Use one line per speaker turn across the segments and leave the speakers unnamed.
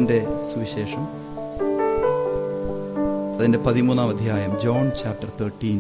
യോഹന്നാന്റെ സുവിശേഷം അതിന്റെ പതിമൂന്നാം അധ്യായം John chapter thirteen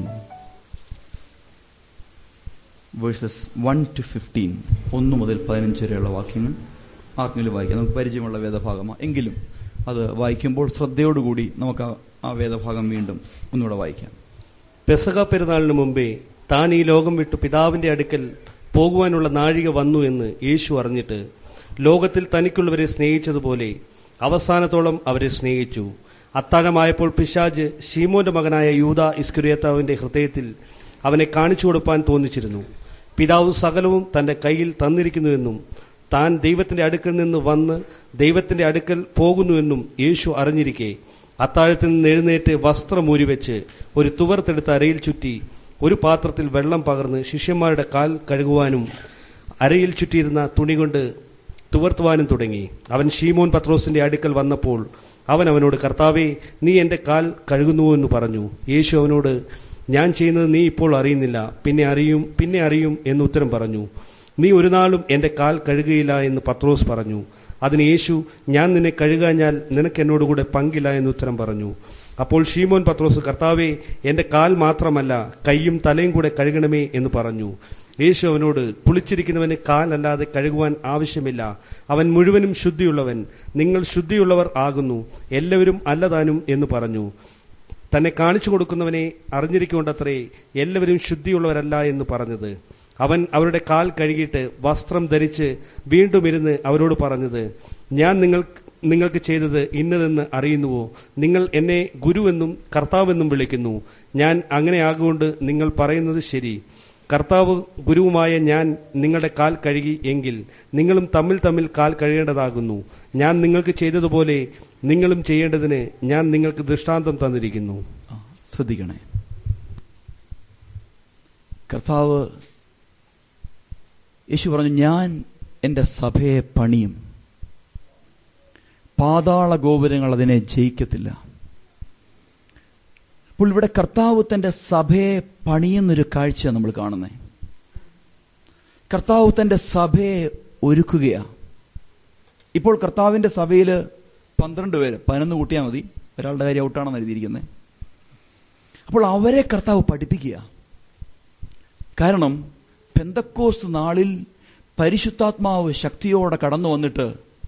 verses one to fifteen ഒന്ന് മുതൽ പതിനഞ്ച് വരെയുള്ള വാക്യങ്ങൾ ആർക്കെങ്കിലും വായിക്കാം നമുക്ക് പരിചയമുള്ള വേദഭാഗമാണ് എങ്കിലും അത് വായിക്കുമ്പോൾ ശ്രദ്ധയോടുകൂടി നമുക്ക് ആ- ആ വേദഭാഗം വീണ്ടും ഒന്നുകൂടെ വായിക്കാം
പെസക പെരുന്നാളിന് മുമ്പേ താൻ ഈ ലോകം വിട്ടു പിതാവിന്റെ അടുക്കൽ പോകുവാനുള്ള നാഴിക വന്നു എന്ന് യേശു അറിഞ്ഞിട്ട് ലോകത്തിൽ തനിക്കുള്ളവരെ സ്നേഹിച്ചതുപോലെ അവസാനത്തോളം അവരെ സ്നേഹിച്ചു അത്താഴമായപ്പോൾ പിശാജ് ഷീമോന്റെ മകനായ യൂത ഇസ്കുരിയത്താവിന്റെ ഹൃദയത്തിൽ അവനെ കാണിച്ചു കൊടുപ്പാൻ തോന്നിച്ചിരുന്നു പിതാവ് സകലവും തന്റെ കയ്യിൽ തന്നിരിക്കുന്നുവെന്നും താൻ ദൈവത്തിന്റെ അടുക്കൽ നിന്ന് വന്ന് ദൈവത്തിന്റെ അടുക്കൽ പോകുന്നുവെന്നും യേശു അറിഞ്ഞിരിക്കെ അത്താഴത്തിൽ നിന്ന് എഴുന്നേറ്റ് വസ്ത്രം ഊരിവെച്ച് ഒരു തുവർത്തെടുത്ത് അരയിൽ ചുറ്റി ഒരു പാത്രത്തിൽ വെള്ളം പകർന്ന് ശിഷ്യന്മാരുടെ കാൽ കഴുകുവാനും അരയിൽ ചുറ്റിയിരുന്ന തുണി കൊണ്ട് തുവർത്തുവാനും തുടങ്ങി അവൻ ഷീമോൻ പത്രോസിന്റെ അടുക്കൽ വന്നപ്പോൾ അവൻ അവനോട് കർത്താവേ നീ എന്റെ കാൽ കഴുകുന്നുവോ എന്ന് പറഞ്ഞു യേശു അവനോട് ഞാൻ ചെയ്യുന്നത് നീ ഇപ്പോൾ അറിയുന്നില്ല പിന്നെ അറിയും പിന്നെ അറിയും എന്ന് ഉത്തരം പറഞ്ഞു നീ ഒരു നാളും എന്റെ കാൽ കഴുകുകയില്ല എന്ന് പത്രോസ് പറഞ്ഞു അതിന് യേശു ഞാൻ നിന്നെ കഴുകാഞ്ഞാൽ നിനക്ക് എന്നോടുകൂടെ പങ്കില്ല എന്ന് ഉത്തരം പറഞ്ഞു അപ്പോൾ ഷീമോൻ പത്രോസ് കർത്താവെ എന്റെ കാൽ മാത്രമല്ല കൈയും തലയും കൂടെ കഴുകണമേ എന്ന് പറഞ്ഞു യേശു അവനോട് കുളിച്ചിരിക്കുന്നവന് കാലല്ലാതെ കഴുകുവാൻ ആവശ്യമില്ല അവൻ മുഴുവനും ശുദ്ധിയുള്ളവൻ നിങ്ങൾ ശുദ്ധിയുള്ളവർ ആകുന്നു എല്ലാവരും അല്ലതാനും എന്ന് പറഞ്ഞു തന്നെ കാണിച്ചു കൊടുക്കുന്നവനെ അറിഞ്ഞിരിക്കൊണ്ടത്രേ എല്ലാവരും ശുദ്ധിയുള്ളവരല്ല എന്ന് പറഞ്ഞത് അവൻ അവരുടെ കാൽ കഴുകിയിട്ട് വസ്ത്രം ധരിച്ച് വീണ്ടും ഇരുന്ന് അവരോട് പറഞ്ഞത് ഞാൻ നിങ്ങൾ നിങ്ങൾക്ക് ചെയ്തത് ഇന്നതെന്ന് അറിയുന്നുവോ നിങ്ങൾ എന്നെ ഗുരുവെന്നും കർത്താവെന്നും വിളിക്കുന്നു ഞാൻ അങ്ങനെ ആകൊണ്ട് നിങ്ങൾ പറയുന്നത് ശരി കർത്താവ് ഗുരുവുമായ ഞാൻ നിങ്ങളുടെ കാൽ കഴുകി എങ്കിൽ നിങ്ങളും തമ്മിൽ തമ്മിൽ കാൽ കഴുകേണ്ടതാകുന്നു ഞാൻ നിങ്ങൾക്ക് ചെയ്തതുപോലെ നിങ്ങളും ചെയ്യേണ്ടതിന് ഞാൻ നിങ്ങൾക്ക് ദൃഷ്ടാന്തം തന്നിരിക്കുന്നു
ആ, ശ്രദ്ധിക്കണേ കർത്താവ് യേശു പറഞ്ഞു ഞാൻ എൻ്റെ സഭയെ പണിയും പാതാള ഗോപുരങ്ങൾ അതിനെ ജയിക്കത്തില്ല അപ്പോൾ ഇവിടെ കർത്താവ് തന്റെ സഭയെ പണിയുന്നൊരു കാഴ്ചയാണ് നമ്മൾ കാണുന്നത് കർത്താവ് തന്റെ സഭയെ ഒരുക്കുകയാ ഇപ്പോൾ കർത്താവിന്റെ സഭയിൽ പന്ത്രണ്ട് പേര് പതിനൊന്ന് കൂട്ടിയാൽ മതി ഒരാളുടെ കാര്യം ഔട്ടാണെന്ന് എഴുതിയിരിക്കുന്നത് അപ്പോൾ അവരെ കർത്താവ് പഠിപ്പിക്കുക കാരണം പെന്തക്കോസ് നാളിൽ പരിശുദ്ധാത്മാവ് ശക്തിയോടെ കടന്നു വന്നിട്ട്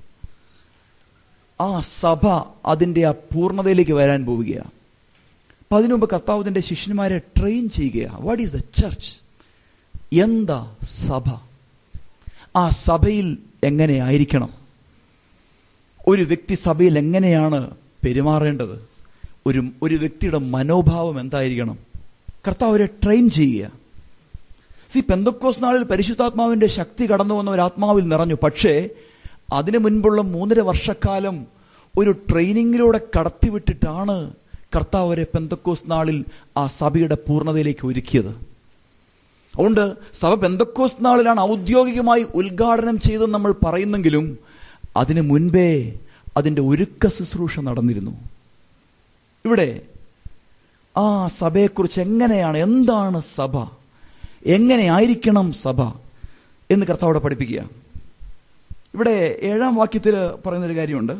ആ സഭ അതിന്റെ ആ പൂർണ്ണതയിലേക്ക് വരാൻ പോവുകയാണ് അപ്പൊ അതിനു മുമ്പ് കർത്താവ് തന്റെ ശിഷ്യന്മാരെ ട്രെയിൻ ചെയ്യുകയാണ് വാട്ട് ഈസ് ദ ചർച്ച് എന്താ സഭ ആ സഭയിൽ എങ്ങനെ ആയിരിക്കണം ഒരു വ്യക്തി സഭയിൽ എങ്ങനെയാണ് പെരുമാറേണ്ടത് ഒരു ഒരു വ്യക്തിയുടെ മനോഭാവം എന്തായിരിക്കണം കർത്താവ് അവരെ ട്രെയിൻ ചെയ്യുക സി പെന്തക്കോസ് നാളിൽ പരിശുദ്ധാത്മാവിന്റെ ശക്തി കടന്നു വന്ന ഒരു ആത്മാവിൽ നിറഞ്ഞു പക്ഷേ അതിനു മുൻപുള്ള മൂന്നര വർഷക്കാലം ഒരു ട്രെയിനിങ്ങിലൂടെ കടത്തിവിട്ടിട്ടാണ് കർത്താവ് അവരെ പെന്തക്കോസ് നാളിൽ ആ സഭയുടെ പൂർണ്ണതയിലേക്ക് ഒരുക്കിയത് അതുകൊണ്ട് സഭ പെന്തക്കോസ് നാളിലാണ് ഔദ്യോഗികമായി ഉദ്ഘാടനം ചെയ്തെന്ന് നമ്മൾ പറയുന്നെങ്കിലും അതിനു മുൻപേ അതിന്റെ ഒരുക്ക ശുശ്രൂഷ നടന്നിരുന്നു ഇവിടെ ആ സഭയെക്കുറിച്ച് എങ്ങനെയാണ് എന്താണ് സഭ എങ്ങനെ ആയിരിക്കണം സഭ എന്ന് കർത്താവോടെ പഠിപ്പിക്കുക ഇവിടെ ഏഴാം വാക്യത്തിൽ പറയുന്നൊരു കാര്യമുണ്ട്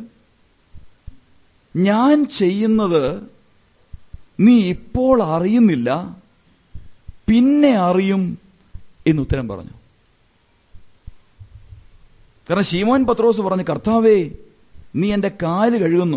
ഞാൻ ചെയ്യുന്നത് നീ ഇപ്പോൾ അറിയുന്നില്ല പിന്നെ അറിയും എന്ന് ഉത്തരം പറഞ്ഞു കാരണം ശീമോൻ പത്രോസ് പറഞ്ഞു കർത്താവേ നീ എന്റെ കാല് കഴുകുന്നു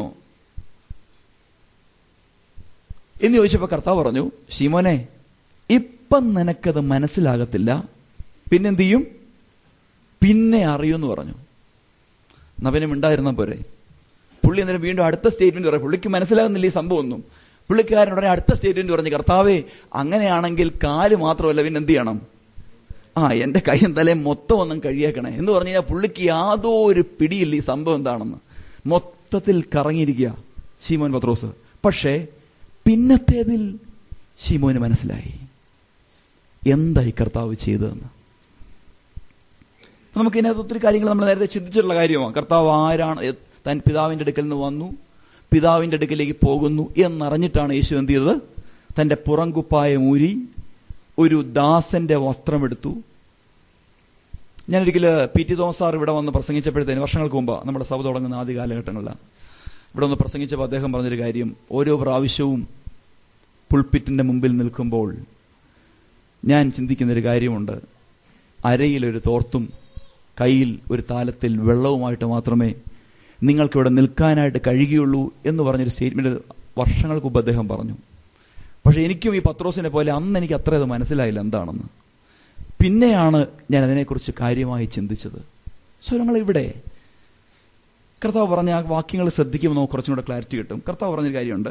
എന്ന് ചോദിച്ചപ്പോ കർത്താവ് പറഞ്ഞു ശീമോനെ ഇപ്പം നിനക്കത് മനസ്സിലാകത്തില്ല പിന്നെന്ത് ചെയ്യും പിന്നെ അറിയുമെന്ന് പറഞ്ഞു എന്നാ പിന്നെ മിണ്ടായിരുന്ന പോരെ പുള്ളി അന്നേരം വീണ്ടും അടുത്ത സ്റ്റേറ്റ്മെന്റ് പറയും പുള്ളിക്ക് മനസ്സിലാകുന്നില്ല ഈ സംഭവം ഒന്നും പുള്ളിക്കാരൻ ഉടനെ അടുത്ത സ്റ്റേറ്റ്മെന്റ് പറഞ്ഞു കർത്താവേ അങ്ങനെയാണെങ്കിൽ കാല് മാത്രമല്ല പിന്നെ എന്ത് ചെയ്യണം ആ എന്റെ കൈയും തലയും മൊത്തം ഒന്നും കഴിയേക്കണേ എന്ന് പറഞ്ഞു കഴിഞ്ഞാൽ പുള്ളിക്ക് യാതൊരു പിടിയില്ല ഈ സംഭവം എന്താണെന്ന് മൊത്തത്തിൽ കറങ്ങിയിരിക്കുക ശീമോൻ പത്രോസ് പക്ഷേ പിന്നത്തേതിൽ ശീമോന് മനസ്സിലായി എന്തായി കർത്താവ് ചെയ്തതെന്ന് നമുക്ക് ഇതിനകത്ത് ഒത്തിരി കാര്യങ്ങൾ നമ്മൾ നേരത്തെ ചിന്തിച്ചിട്ടുള്ള കാര്യമാണ് കർത്താവ് ആരാണ് എ- താൻ പിതാവിന്റെ അടുക്കൽ നിന്ന് വന്നു പിതാവിന്റെ അടുക്കലേക്ക് പോകുന്നു എന്നറിഞ്ഞിട്ടാണ് യേശു എന്ത് ചെയ്തത് തന്റെ പുറംകുപ്പായം ഊരി ഒരു ദാസന്റെ വസ്ത്രമെടുത്തു ഞാനൊരിക്കൽ പി ടി തോമസ് സാർ ഇവിടെ വന്ന് പ്രസംഗിച്ചപ്പോഴത്തേന് വർഷങ്ങൾക്ക് മുമ്പ് നമ്മുടെ സഭ തുടങ്ങുന്ന ആദ്യ കാലഘട്ടങ്ങളിലാണ് ഇവിടെ വന്ന് പ്രസംഗിച്ചപ്പോൾ അദ്ദേഹം പറഞ്ഞൊരു കാര്യം ഓരോ പ്രാവശ്യവും പുൾപ്പിറ്റിന്റെ മുമ്പിൽ നിൽക്കുമ്പോൾ ഞാൻ ചിന്തിക്കുന്നൊരു കാര്യമുണ്ട് അരയിലൊരു തോർത്തും കയ്യിൽ ഒരു താലത്തിൽ വെള്ളവുമായിട്ട് മാത്രമേ നിങ്ങൾക്കിവിടെ നിൽക്കാനായിട്ട് കഴിയുകയുള്ളൂ എന്ന് പറഞ്ഞൊരു സ്റ്റേറ്റ്മെന്റ് വർഷങ്ങൾക്ക് മുമ്പ് അദ്ദേഹം പറഞ്ഞു പക്ഷെ എനിക്കും ഈ പത്രോസിനെ പോലെ അന്ന് എനിക്ക് അത്ര അത് മനസ്സിലായില്ല എന്താണെന്ന് പിന്നെയാണ് ഞാൻ അതിനെക്കുറിച്ച് കാര്യമായി ചിന്തിച്ചത് സോ ഞങ്ങൾ ഇവിടെ കർത്താവ് പറഞ്ഞ ആ വാക്യങ്ങൾ ശ്രദ്ധിക്കുമ്പോൾ നമുക്ക് കുറച്ചും കൂടെ ക്ലാരിറ്റി കിട്ടും കർത്താവ് പറഞ്ഞൊരു കാര്യമുണ്ട്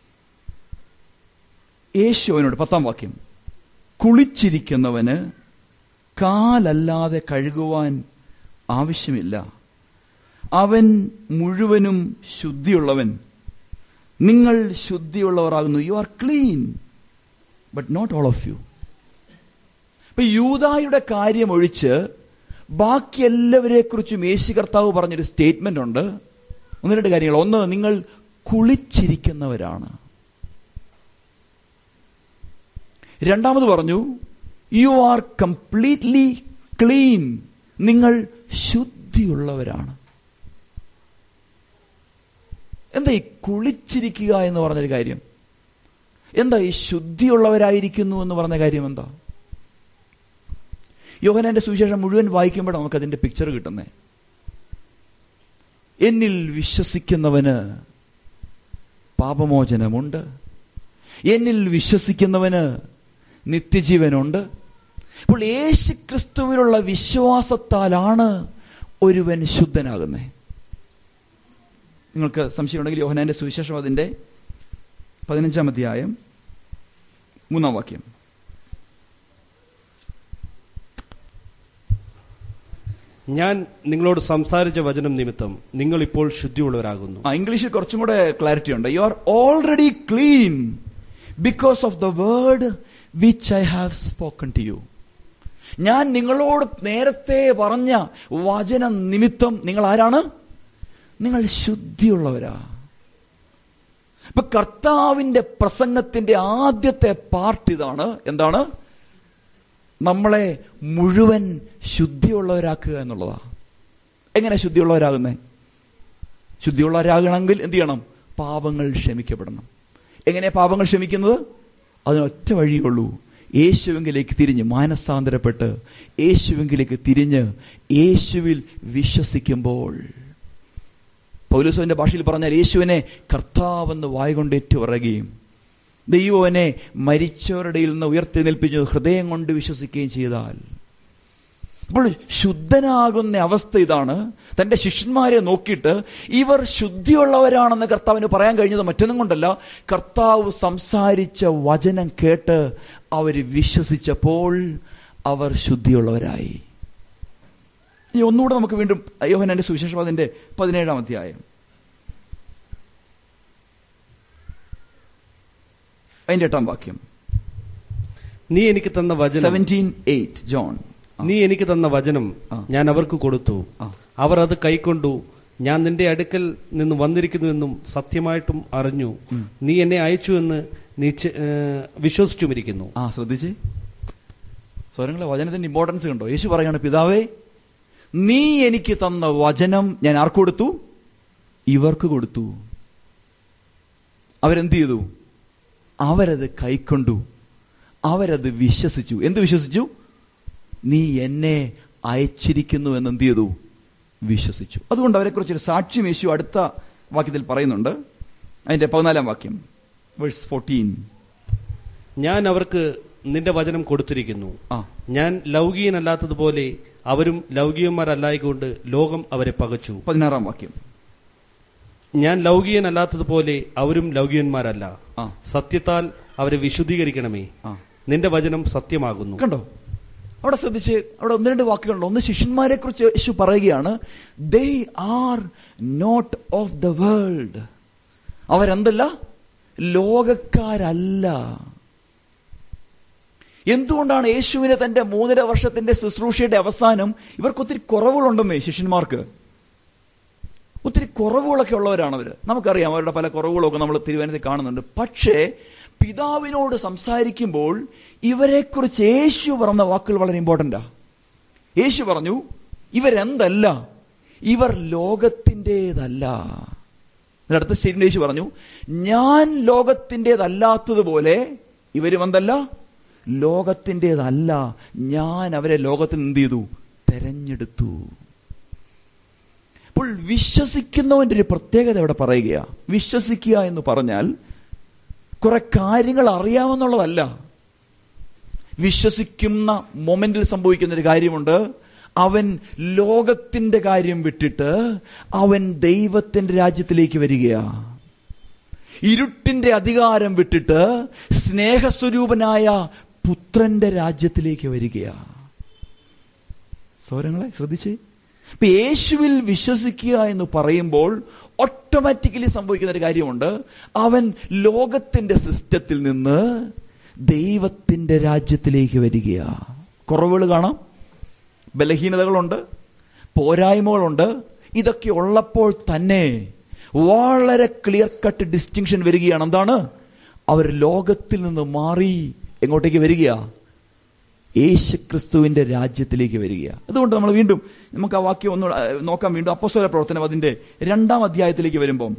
യേശു അവനോട് പത്താം വാക്യം കുളിച്ചിരിക്കുന്നവന് കാലല്ലാതെ കഴുകുവാൻ ആവശ്യമില്ല അവൻ മുഴുവനും ശുദ്ധിയുള്ളവൻ നിങ്ങൾ ശുദ്ധിയുള്ളവരാകുന്നു you are clean but not all of you ഇപ്പൊ യൂതായുടെ കാര്യം ഒഴിച്ച് ബാക്കി എല്ലാവരെ കുറിച്ചും യേശു കർത്താവ് പറഞ്ഞൊരു സ്റ്റേറ്റ്മെന്റ് ഉണ്ട് ഒന്ന് രണ്ട് കാര്യങ്ങൾ ഒന്ന് നിങ്ങൾ കുളിച്ചിരിക്കുന്നവരാണ് രണ്ടാമത് പറഞ്ഞു യു ആർ കംപ്ലീറ്റ്ലി ക്ലീൻ നിങ്ങൾ ശുദ്ധിയുള്ളവരാണ് എന്താ ഈ കുളിച്ചിരിക്കുക എന്ന് പറഞ്ഞൊരു കാര്യം എന്താ ഈ ശുദ്ധിയുള്ളവരായിരിക്കുന്നു എന്ന് പറഞ്ഞ കാര്യം എന്താ യോഹനാന്റെ സുവിശേഷം മുഴുവൻ വായിക്കുമ്പോൾ നമുക്ക് അതിന്റെ പിക്ചർ കിട്ടുന്നേ എന്നിൽ വിശ്വസിക്കുന്നവന് പാപമോചനമുണ്ട് എന്നിൽ വിശ്വസിക്കുന്നവന് നിത്യജീവനുണ്ട് അപ്പോൾ യേശു ക്രിസ്തുവിലുള്ള വിശ്വാസത്താലാണ് ഒരുവൻ ശുദ്ധനാകുന്നത് നിങ്ങൾക്ക് സംശയമുണ്ടെങ്കിൽ യോഹനാന്റെ സുവിശേഷം അതിന്റെ പതിനഞ്ചാം അധ്യായം മൂന്നാം വാക്യം
ഞാൻ നിങ്ങളോട് സംസാരിച്ച വചനം നിമിത്തം നിങ്ങൾ ഇപ്പോൾ ശുദ്ധിയുള്ളവരാകുന്നു
ആ ഇംഗ്ലീഷിൽ കുറച്ചും കൂടെ ക്ലാരിറ്റി ഉണ്ട് you are already clean because of the word which I have spoken to you ഞാൻ നിങ്ങളോട് നേരത്തെ പറഞ്ഞ വചനം നിമിത്തം നിങ്ങൾ ആരാണ് നിങ്ങൾ ശുദ്ധിയുള്ളവരാ ഇപ്പൊ കർത്താവിന്റെ പ്രസംഗത്തിന്റെ ആദ്യത്തെ പാർട്ട് ഇതാണ് എന്താണ് നമ്മളെ മുഴുവൻ ശുദ്ധിയുള്ളവരാക്കുക എന്നുള്ളതാ എങ്ങനെ ശുദ്ധിയുള്ളവരാകുന്നേ ശുദ്ധിയുള്ളവരാകണമെങ്കിൽ എന്ത് ചെയ്യണം പാപങ്ങൾ ക്ഷമിക്കപ്പെടണം എങ്ങനെ പാപങ്ങൾ ക്ഷമിക്കുന്നത് അതിനൊറ്റ വഴിയുള്ളൂ യേശുവിങ്കിലേക്ക് തിരിഞ്ഞ് മാനസാന്തരപ്പെട്ട് യേശുവിങ്കിലേക്ക് തിരിഞ്ഞ് യേശുവിൽ വിശ്വസിക്കുമ്പോൾ പൗലൂസോന്റെ ഭാഷയിൽ പറഞ്ഞാൽ യേശുവിനെ കർത്താവെന്ന് വായുകൊണ്ട് ഏറ്റുപറയുകയും ദൈവവനെ മരിച്ചവരുടെ നിന്ന് ഉയർത്തെഴുന്നേൽപ്പിച്ചു ഹൃദയം കൊണ്ട് വിശ്വസിക്കുകയും ചെയ്താൽ അപ്പോൾ ശുദ്ധനാകുന്ന അവസ്ഥ ഇതാണ് തന്റെ ശിഷ്യന്മാരെ നോക്കിയിട്ട് ഇവർ ശുദ്ധിയുള്ളവരാണെന്ന് കർത്താവിന് പറയാൻ കഴിഞ്ഞത് മറ്റൊന്നും കൊണ്ടല്ല കർത്താവ് സംസാരിച്ച വചനം കേട്ട് അവർ വിശ്വസിച്ചപ്പോൾ അവർ ശുദ്ധിയുള്ളവരായി ഇനി ഒന്നുകൂടെ നമുക്ക് വീണ്ടും യോഹനന്റെ സുവിശേഷം അതിന്റെ പതിനേഴാം അധ്യായം അതിന്റെ എട്ടാം വാക്യം
നീ എനിക്ക് തന്ന വചനം
സെവൻറ്റീൻ എയ്റ്റ് ജോൺ
നീ എനിക്ക് തന്ന വചനം
ആ.
ഞാൻ അവർക്ക് കൊടുത്തു
ആ.
അവർ അത് കൈക്കൊണ്ടു ഞാൻ നിന്റെ അടുക്കൽ നിന്ന് വന്നിരിക്കുന്നുവെന്നും സത്യമായിട്ടും അറിഞ്ഞു
ഉം.
നീ എന്നെ അയച്ചു എന്ന് നീ ചെ- ഏ, വിശ്വസിച്ചുമിരിക്കുന്നു
ആ ശ്രദ്ധിച്ചേ സ്വരങ്ങളെ വചനത്തിന്റെ ഇമ്പോർട്ടൻസ് കണ്ടോ യേശു പറയാണ് പിതാവേ നീ എനിക്ക് തന്ന വചനം ഞാൻ ആർക്ക് കൊടുത്തു ഇവർക്ക് കൊടുത്തു അവരെന്ത് ചെയ്തു അവരത് കൈക്കൊണ്ടു അവരത് വിശ്വസിച്ചു എന്ത് വിശ്വസിച്ചു നീ എന്നെ അയച്ചിരിക്കുന്നു എന്ന് എന്ത് ചെയ്തു വിശ്വസിച്ചു അതുകൊണ്ട് അവരെക്കുറിച്ചൊരു സാക്ഷ്യം യേശു അടുത്ത വാക്യത്തിൽ പറയുന്നുണ്ട് അതിന്റെ പതിനാലാം വാക്യം വേഴ്സ് ഫോർട്ടീൻ
ഞാൻ അവർക്ക് നിന്റെ വചനം കൊടുത്തിരിക്കുന്നു
ആ
ഞാൻ ലൗകികനല്ലാത്തതുപോലെ അവരും ലൗകികന്മാരല്ലായിക്കൊണ്ട് ലോകം അവരെ പകച്ചു
പതിനാറാം വാക്യം
ഞാൻ ലൗകികനല്ലാത്തതുപോലെ അവരും ലൗകികന്മാരല്ല
ആ
സത്യത്താൽ അവരെ വിശുദ്ധീകരിക്കണമേ
ആ
നിന്റെ വചനം സത്യമാകുന്നു
കണ്ടോ അവിടെ ശ്രദ്ധിച്ച് അവിടെ ഒന്ന് രണ്ട് വാക്കുകളുണ്ട് ഒന്ന് ശിഷ്യന്മാരെ കുറിച്ച് യേശു പറയുകയാണ് they are not of the world അവരെന്തല്ല ലോകക്കാരല്ല എന്തുകൊണ്ടാണ് യേശുവിനെ തന്റെ മൂന്നര വർഷത്തിന്റെ ശുശ്രൂഷയുടെ അവസാനം ഇവർക്ക് ഒത്തിരി കുറവുകളുണ്ടെന്നേ ശിഷ്യന്മാർക്ക് ഒത്തിരി കുറവുകളൊക്കെ ഉള്ളവരാണ് അവര് നമുക്കറിയാം അവരുടെ പല കുറവുകളൊക്കെ നമ്മൾ തിരുവനന്തപുരത്ത് കാണുന്നുണ്ട് പക്ഷേ പിതാവിനോട് സംസാരിക്കുമ്പോൾ ഇവരെക്കുറിച്ച് യേശു പറഞ്ഞ വാക്കുകൾ വളരെ ഇമ്പോർട്ടൻ്റാ യേശു പറഞ്ഞു ഇവരെന്തല്ല ഇവർ ലോകത്തിൻ്റെതല്ല എന്നിട്ട് അടുത്ത സ്റ്റേറ്റ്മെന്റ് യേശു പറഞ്ഞു ഞാൻ ലോകത്തിൻ്റെതല്ലാത്തതുപോലെ ഇവരും എന്തല്ല ലോകത്തിൻ്റെതല്ല ഞാൻ അവരെ ലോകത്തിൽ എന്ത് ചെയ്തു തെരഞ്ഞെടുത്തു അപ്പോൾ വിശ്വസിക്കുന്നവന്റെ ഒരു പ്രത്യേകത ഇവിടെ പറയുകയാ വിശ്വസിക്കുക എന്ന് പറഞ്ഞാൽ കുറെ കാര്യങ്ങൾ അറിയാമെന്നുള്ളതല്ല വിശ്വസിക്കുന്ന മൊമെന്റിൽ സംഭവിക്കുന്ന ഒരു കാര്യമുണ്ട് അവൻ ലോകത്തിന്റെ കാര്യം വിട്ടിട്ട് അവൻ ദൈവത്തിന്റെ രാജ്യത്തിലേക്ക് വരികയാ ഇരുട്ടിന്റെ അധികാരം വിട്ടിട്ട് സ്നേഹസ്വരൂപനായ പുത്രന്റെ രാജ്യത്തിലേക്ക് വരികയാ സൗരങ്ങളെ ശ്രദ്ധിച്ചേ ഇപ്പൊ യേശുവിൽ വിശ്വസിക്കുക എന്ന് പറയുമ്പോൾ ഓട്ടോമാറ്റിക്കലി സംഭവിക്കുന്ന ഒരു കാര്യമുണ്ട് അവൻ ലോകത്തിന്റെ സിസ്റ്റത്തിൽ നിന്ന് ദൈവത്തിന്റെ രാജ്യത്തിലേക്ക് വരികയാ കുറവുകൾ കാണാം ബലഹീനതകളുണ്ട് പോരായ്മകളുണ്ട് ഇതൊക്കെ ഉള്ളപ്പോൾ തന്നെ വളരെ ക്ലിയർ കട്ട് ഡിസ്റ്റിങ്ഷൻ വരികയാണ് എന്താണ് അവർ ലോകത്തിൽ നിന്ന് മാറി എങ്ങോട്ടേക്ക് വരികയാ യേശുക്രിസ്തുവിന്റെ രാജ്യത്തിലേക്ക് വരികയാണ് അതുകൊണ്ട് നമ്മൾ വീണ്ടും നമുക്ക് ആ വാക്യം ഒന്ന് നോക്കാം വീണ്ടും അപ്പോസ്തല പ്രവർത്തനം അതിന്റെ രണ്ടാം അധ്യായത്തിലേക്ക് വരുമ്പം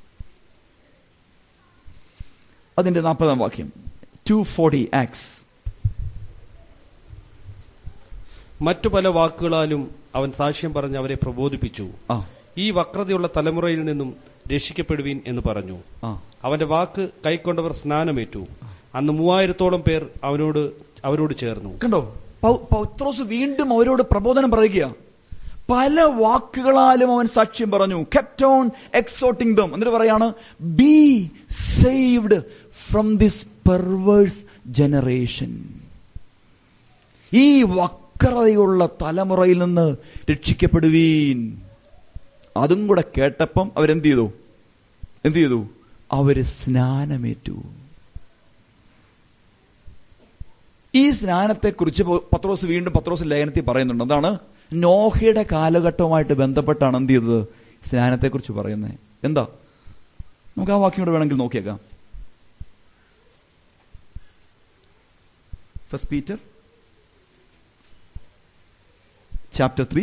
അതിന്റെ നാൽപ്പതാം വാക്യം ടു ഫോർട്ടി ആക്സ്
മറ്റു പല വാക്കുകളാലും അവൻ സാക്ഷ്യം പറഞ്ഞ് അവരെ പ്രബോധിപ്പിച്ചു
ആ
ഈ വക്രതയുള്ള തലമുറയിൽ നിന്നും രക്ഷിക്കപ്പെടുവീൻ എന്ന് പറഞ്ഞു
ആ
അവന്റെ വാക്ക് കൈക്കൊണ്ടവർ സ്നാനമേറ്റു അന്ന് മൂവായിരത്തോളം പേർ അവനോട് അവരോട് ചേർന്നു
കണ്ടോ പൗ- പൗത്രോസ് വീണ്ടും അവരോട് പ്രബോധനം പറയുക പല വാക്കുകളാലും അവൻ സാക്ഷ്യം പറഞ്ഞു കെപ്റ്റ് ഓൺ എക്സോട്ടിംഗ് ദം എന്നിട്ട് പറയാണ് be saved from this perverse generation ഈ വക്രതയുള്ള തലമുറയിൽ നിന്ന് രക്ഷിക്കപ്പെടുവീൻ അതും കൂടെ കേട്ടപ്പം അവരെന്ത് ചെയ്തു എന്ത് ചെയ്തു അവര് സ്നാനമേറ്റു ഈ സ്നാനത്തെക്കുറിച്ച് പത്രോസ് വീണ്ടും പത്രോസ് ലേഖനത്തിൽ പറയുന്നുണ്ട് എന്താണ് നോഹയുടെ കാലഘട്ടവുമായിട്ട് ബന്ധപ്പെട്ടാണ് എന്ത് ചെയ്തത് സ്നാനത്തെക്കുറിച്ച് പറയുന്നത് എന്താ നമുക്ക് ആ വാക്യം കൂടെ വേണമെങ്കിൽ നോക്കിയേക്കാം first Peter chapter three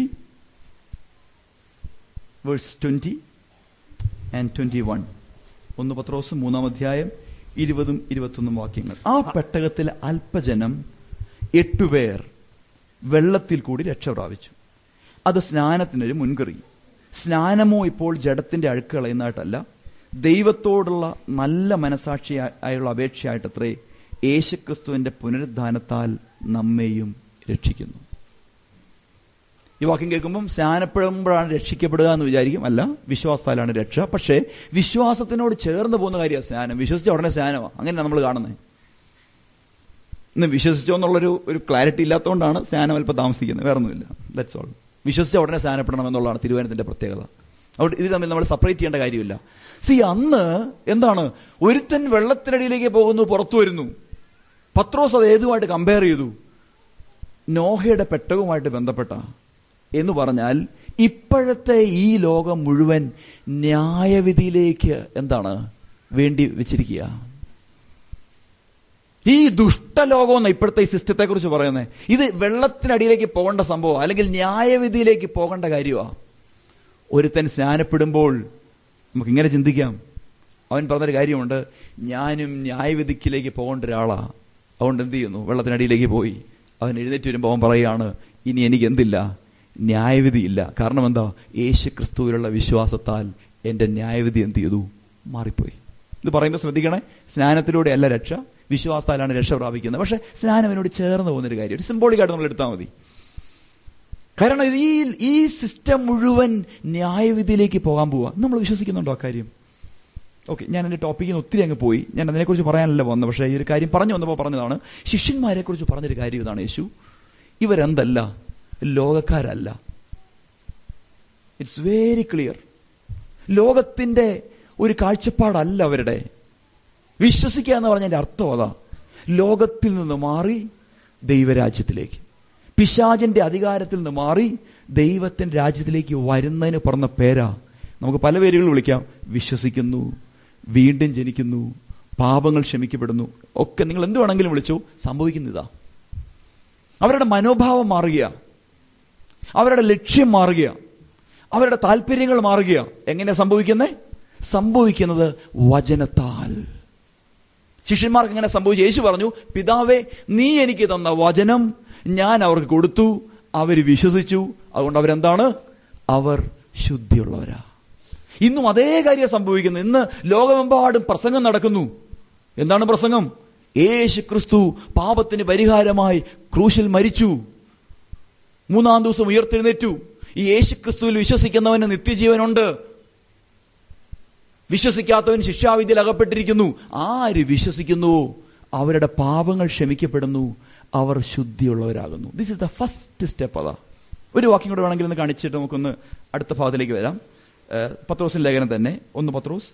verse twenty and twenty one ഒന്ന് പത്രോസ് മൂന്നാം അധ്യായം ഇരുപതും ഇരുപത്തൊന്നും വാക്യങ്ങൾ ആ പെട്ടകത്തിൽ അല്പജനം എട്ടുപേർ വെള്ളത്തിൽ കൂടി രക്ഷ പ്രാപിച്ചു അത് സ്നാനത്തിനൊരു മുൻകറി സ്നാനമോ ഇപ്പോൾ ജഡത്തിന്റെ അഴുക്ക് കളയുന്നതായിട്ടല്ല ദൈവത്തോടുള്ള നല്ല മനസാക്ഷിയായുള്ള അപേക്ഷയായിട്ടത്രേ യേശുക്രിസ്തുവിന്റെ പുനരുദ്ധാനത്താൽ നമ്മെയും രക്ഷിക്കുന്നു ഈ വാക്യം കേൾക്കുമ്പം സ്നാനപ്പെടുമ്പോഴാണ് രക്ഷിക്കപ്പെടുക എന്ന് വിചാരിക്കും അല്ല വിശ്വാസത്താലാണ് രക്ഷ പക്ഷേ വിശ്വാസത്തിനോട് ചേർന്ന് പോകുന്ന കാര്യമാണ് സ്നാനം വിശ്വസിച്ച ഉടനെ സ്നാനമാണ് അങ്ങനെ നമ്മൾ കാണുന്നത് ഇന്ന് വിശ്വസിച്ചോ എന്നുള്ളൊരു ഒരു ക്ലാരിറ്റി ഇല്ലാത്തതുകൊണ്ടാണ് സ്നാനം അല്പം താമസിക്കുന്നത് വേറെ ഒന്നുമില്ല ദാറ്റ്സ് ഓൾ വിശ്വസിച്ച ഉടനെ സ്നാനപ്പെടണം എന്നുള്ളതാണ് തിരുവനന്തപുരത്തിന്റെ പ്രത്യേകത അവിടെ ഇത് തമ്മിൽ നമ്മൾ സെപ്പറേറ്റ് ചെയ്യേണ്ട കാര്യമില്ല സി അന്ന് എന്താണ് ഒരുത്തൻ വെള്ളത്തിനടിയിലേക്ക് പോകുന്നു പുറത്തു വരുന്നു പത്രോസ് അത് ഏതുമായിട്ട് കമ്പയർ ചെയ്തു നോഹയുടെ പെട്ടകവുമായിട്ട് ബന്ധപ്പെട്ട എന്ന് പറഞ്ഞാൽ ഇപ്പോഴത്തെ ഈ ലോകം മുഴുവൻ ന്യായവിധിയിലേക്ക് എന്താണ് വേണ്ടി വെച്ചിരിക്കുക ഈ ദുഷ്ടലോകം എന്ന ഇപ്പോഴത്തെ ഈ സിസ്റ്റത്തെ കുറിച്ച് പറയുന്നത് ഇത് വെള്ളത്തിനടിയിലേക്ക് പോകേണ്ട സംഭവം അല്ലെങ്കിൽ ന്യായവിധിയിലേക്ക് പോകേണ്ട കാര്യമാണ് ഒരുത്തൻ സ്നാനപ്പെടുമ്പോൾ നമുക്ക് ഇങ്ങനെ ചിന്തിക്കാം അവൻ പറഞ്ഞൊരു കാര്യമുണ്ട് ഞാനും ന്യായവിധിക്കിലേക്ക് പോകേണ്ട ഒരാളാ അതുകൊണ്ട് എന്ത് ചെയ്യുന്നു വെള്ളത്തിനടിയിലേക്ക് പോയി അവൻ എഴുന്നേറ്റ് വരുമ്പോൾ അവൻ പറയുകയാണ് ഇനി എനിക്ക് എന്തില്ല ന്യായവിധിയില്ല കാരണം എന്താ യേശു ക്രിസ്തുവിലുള്ള വിശ്വാസത്താൽ എന്റെ ന്യായവിധി എന്ത് ചെയ്തു മാറിപ്പോയി ഇത് പറയുമ്പോൾ ശ്രദ്ധിക്കണേ സ്നാനത്തിലൂടെ അല്ല രക്ഷ വിശ്വാസത്താലാണ് രക്ഷ പ്രാപിക്കുന്നത് പക്ഷെ സ്നാനം എന്നോട് ചേർന്ന് പോകുന്നൊരു കാര്യം ഒരു സിംബോളിക്കായിട്ട് നമ്മൾ എടുത്താൽ മതി കാരണം ഇത് ഈ ഈ സിസ്റ്റം മുഴുവൻ ന്യായവിധിയിലേക്ക് പോകാൻ പോവാ നമ്മൾ വിശ്വസിക്കുന്നുണ്ടോ ആ കാര്യം ഓക്കെ ഞാൻ എന്റെ ടോപ്പിക്കിൽ നിന്ന് ഒത്തിരി അങ്ങ് പോയി ഞാൻ അതിനെക്കുറിച്ച് പറയാനല്ല വന്നത് പക്ഷേ ഈ ഒരു കാര്യം പറഞ്ഞു വന്നപ്പോൾ പറഞ്ഞതാണ് ശിഷ്യന്മാരെ കുറിച്ച് പറഞ്ഞൊരു കാര്യം ഇതാണ് യേശു ഇവരെന്തല്ല ലോകക്കാരല്ല ഇറ്റ്സ് വെരി ക്ലിയർ ലോകത്തിന്റെ ഒരു കാഴ്ചപ്പാടല്ല അവരുടെ വിശ്വസിക്കുക എന്ന് പറഞ്ഞതിന്റെ അർത്ഥം അതാ ലോകത്തിൽ നിന്ന് മാറി ദൈവരാജ്യത്തിലേക്ക് പിശാചിന്റെ അധികാരത്തിൽ നിന്ന് മാറി ദൈവത്തിന്റെ രാജ്യത്തിലേക്ക് വരുന്നതിന് പറഞ്ഞ പേരാ നമുക്ക് പല പേരുകൾ വിളിക്കാം വിശ്വസിക്കുന്നു വീണ്ടും ജനിക്കുന്നു പാപങ്ങൾ ക്ഷമിക്കപ്പെടുന്നു ഒക്കെ നിങ്ങൾ എന്ത് വേണമെങ്കിലും വിളിച്ചു സംഭവിക്കുന്നതാ അവരുടെ മനോഭാവം മാറുക അവരുടെ ലക്ഷ്യം മാറുകയാണ് അവരുടെ താല്പര്യങ്ങൾ മാറുകയാണ് എങ്ങനെയാ സംഭവിക്കുന്നത് സംഭവിക്കുന്നത് വചനത്താൽ ശിഷ്യന്മാർക്ക് എങ്ങനെ സംഭവിച്ചു യേശു പറഞ്ഞു പിതാവേ നീ എനിക്ക് തന്ന വചനം ഞാൻ അവർക്ക് കൊടുത്തു അവർ വിശ്വസിച്ചു അതുകൊണ്ട് അവരെന്താണ് അവർ ശുദ്ധിയുള്ളവരാ ഇന്നും അതേ കാര്യം സംഭവിക്കുന്നു ഇന്ന് ലോകമെമ്പാടും പ്രസംഗം നടക്കുന്നു എന്താണ് പ്രസംഗം യേശു ക്രിസ്തു പാപത്തിന് പരിഹാരമായി ക്രൂശിൽ മരിച്ചു മൂന്നാം ദിവസം ഉയർത്തെഴുന്നേറ്റു ഈ യേശു ക്രിസ്തുവിൽ വിശ്വസിക്കുന്നവന് നിത്യജീവനുണ്ട് വിശ്വസിക്കാത്തവൻ ശിക്ഷാവിധിയിൽ അകപ്പെട്ടിരിക്കുന്നു ആര് വിശ്വസിക്കുന്നുവോ അവരുടെ പാപങ്ങൾ ക്ഷമിക്കപ്പെടുന്നു അവർ ശുദ്ധിയുള്ളവരാകുന്നു this is the first step അതാ ഒരു വാക്യം കൂടെ വേണമെങ്കിൽ ഒന്ന് കാണിച്ചിട്ട് നമുക്കൊന്ന് അടുത്ത ഭാഗത്തിലേക്ക് വരാം ഏഹ് പത്രോസിന്റെ ലേഖനം തന്നെ ഒന്ന് പത്രോസ്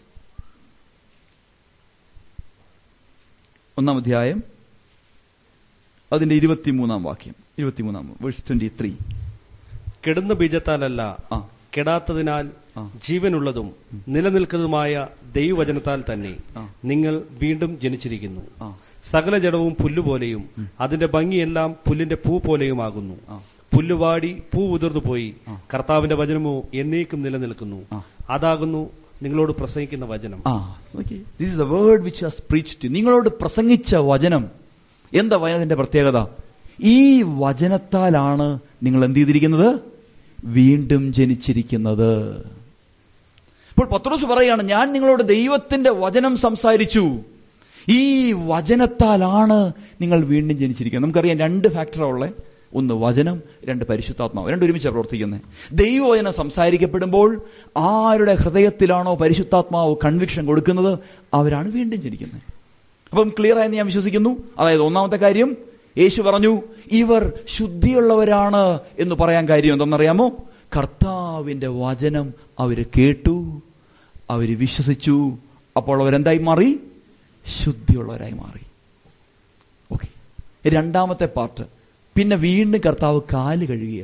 ഒന്നാം അധ്യായം അതിന്റെ ഇരുപത്തിമൂന്നാം വാക്യം ഇരുപത്തിമൂന്നാം വേഴ്സ് ട്വന്റി ത്രീ
കെടുന്ന ബീജത്താലല്ല
ആ
കെടാത്തതിനാൽ
ആ.
ജീവനുള്ളതും നിലനിൽക്കുന്നതുമായ ദൈവവചനത്താൽ തന്നെ
ആ.
നിങ്ങൾ വീണ്ടും ജനിച്ചിരിക്കുന്നു
ആ
സകല ജഡവും പുല്ലുപോലെയും അതിന്റെ ഭംഗിയെല്ലാം പുല്ലിന്റെ പൂ പോലെയുമാകുന്നു
ആ.
പുല്ലുവാടി പൂ ഉതിർന്നു പോയി
ആ.
കർത്താവിന്റെ വചനമോ എന്നേക്കും നിലനിൽക്കുന്നു
ആ.
അതാകുന്നു നിങ്ങളോട് പ്രസംഗിക്കുന്ന വചനം
ആ this is the word which has preach നിങ്ങളോട് പ്രസംഗിച്ച വചനം എന്താ വചനത്തിന്റെ പ്രത്യേകത ഈ വചനത്താലാണ് നിങ്ങൾ എന്ത് ചെയ്തിരിക്കുന്നത് വീണ്ടും ജനിച്ചിരിക്കുന്നത് ഇപ്പോൾ പത്രോസ് പറയാണ് ഞാൻ നിങ്ങളോട് ദൈവത്തിന്റെ വചനം സംസാരിച്ചു ഈ വചനത്താലാണ് നിങ്ങൾ വീണ്ടും ജനിച്ചിരിക്കുന്നത് നമുക്കറിയാം രണ്ട് ഫാക്ടറാണ് ഉള്ളത് ഒന്ന് വചനം രണ്ട് പരിശുദ്ധാത്മാവ് രണ്ട് ഒരുമിച്ചാണ് പ്രവർത്തിക്കുന്നത് ദൈവവചനം സംസാരിക്കപ്പെടുമ്പോൾ ആരുടെ ഹൃദയത്തിലാണോ പരിശുദ്ധാത്മാവ് കൺവിക്ഷൻ കൊടുക്കുന്നത് അവരാണ് വീണ്ടും ജനിക്കുന്നത് അപ്പം ക്ലിയർ ആയെന്ന് ഞാൻ വിശ്വസിക്കുന്നു അതായത് ഒന്നാമത്തെ കാര്യം യേശു പറഞ്ഞു ഇവർ ശുദ്ധിയുള്ളവരാണ് എന്ന് പറയാൻ കാര്യം എന്തെന്നറിയാമോ കർത്താവിന്റെ വചനം അവര് കേട്ടു അവര് വിശ്വസിച്ചു അപ്പോൾ അവരെന്തായി മാറി ശുദ്ധിയുള്ളവരായി മാറി ഓക്കെ രണ്ടാമത്തെ പാർട്ട് പിന്നെ വീണ്ടും കർത്താവ് കാല് കഴുകുക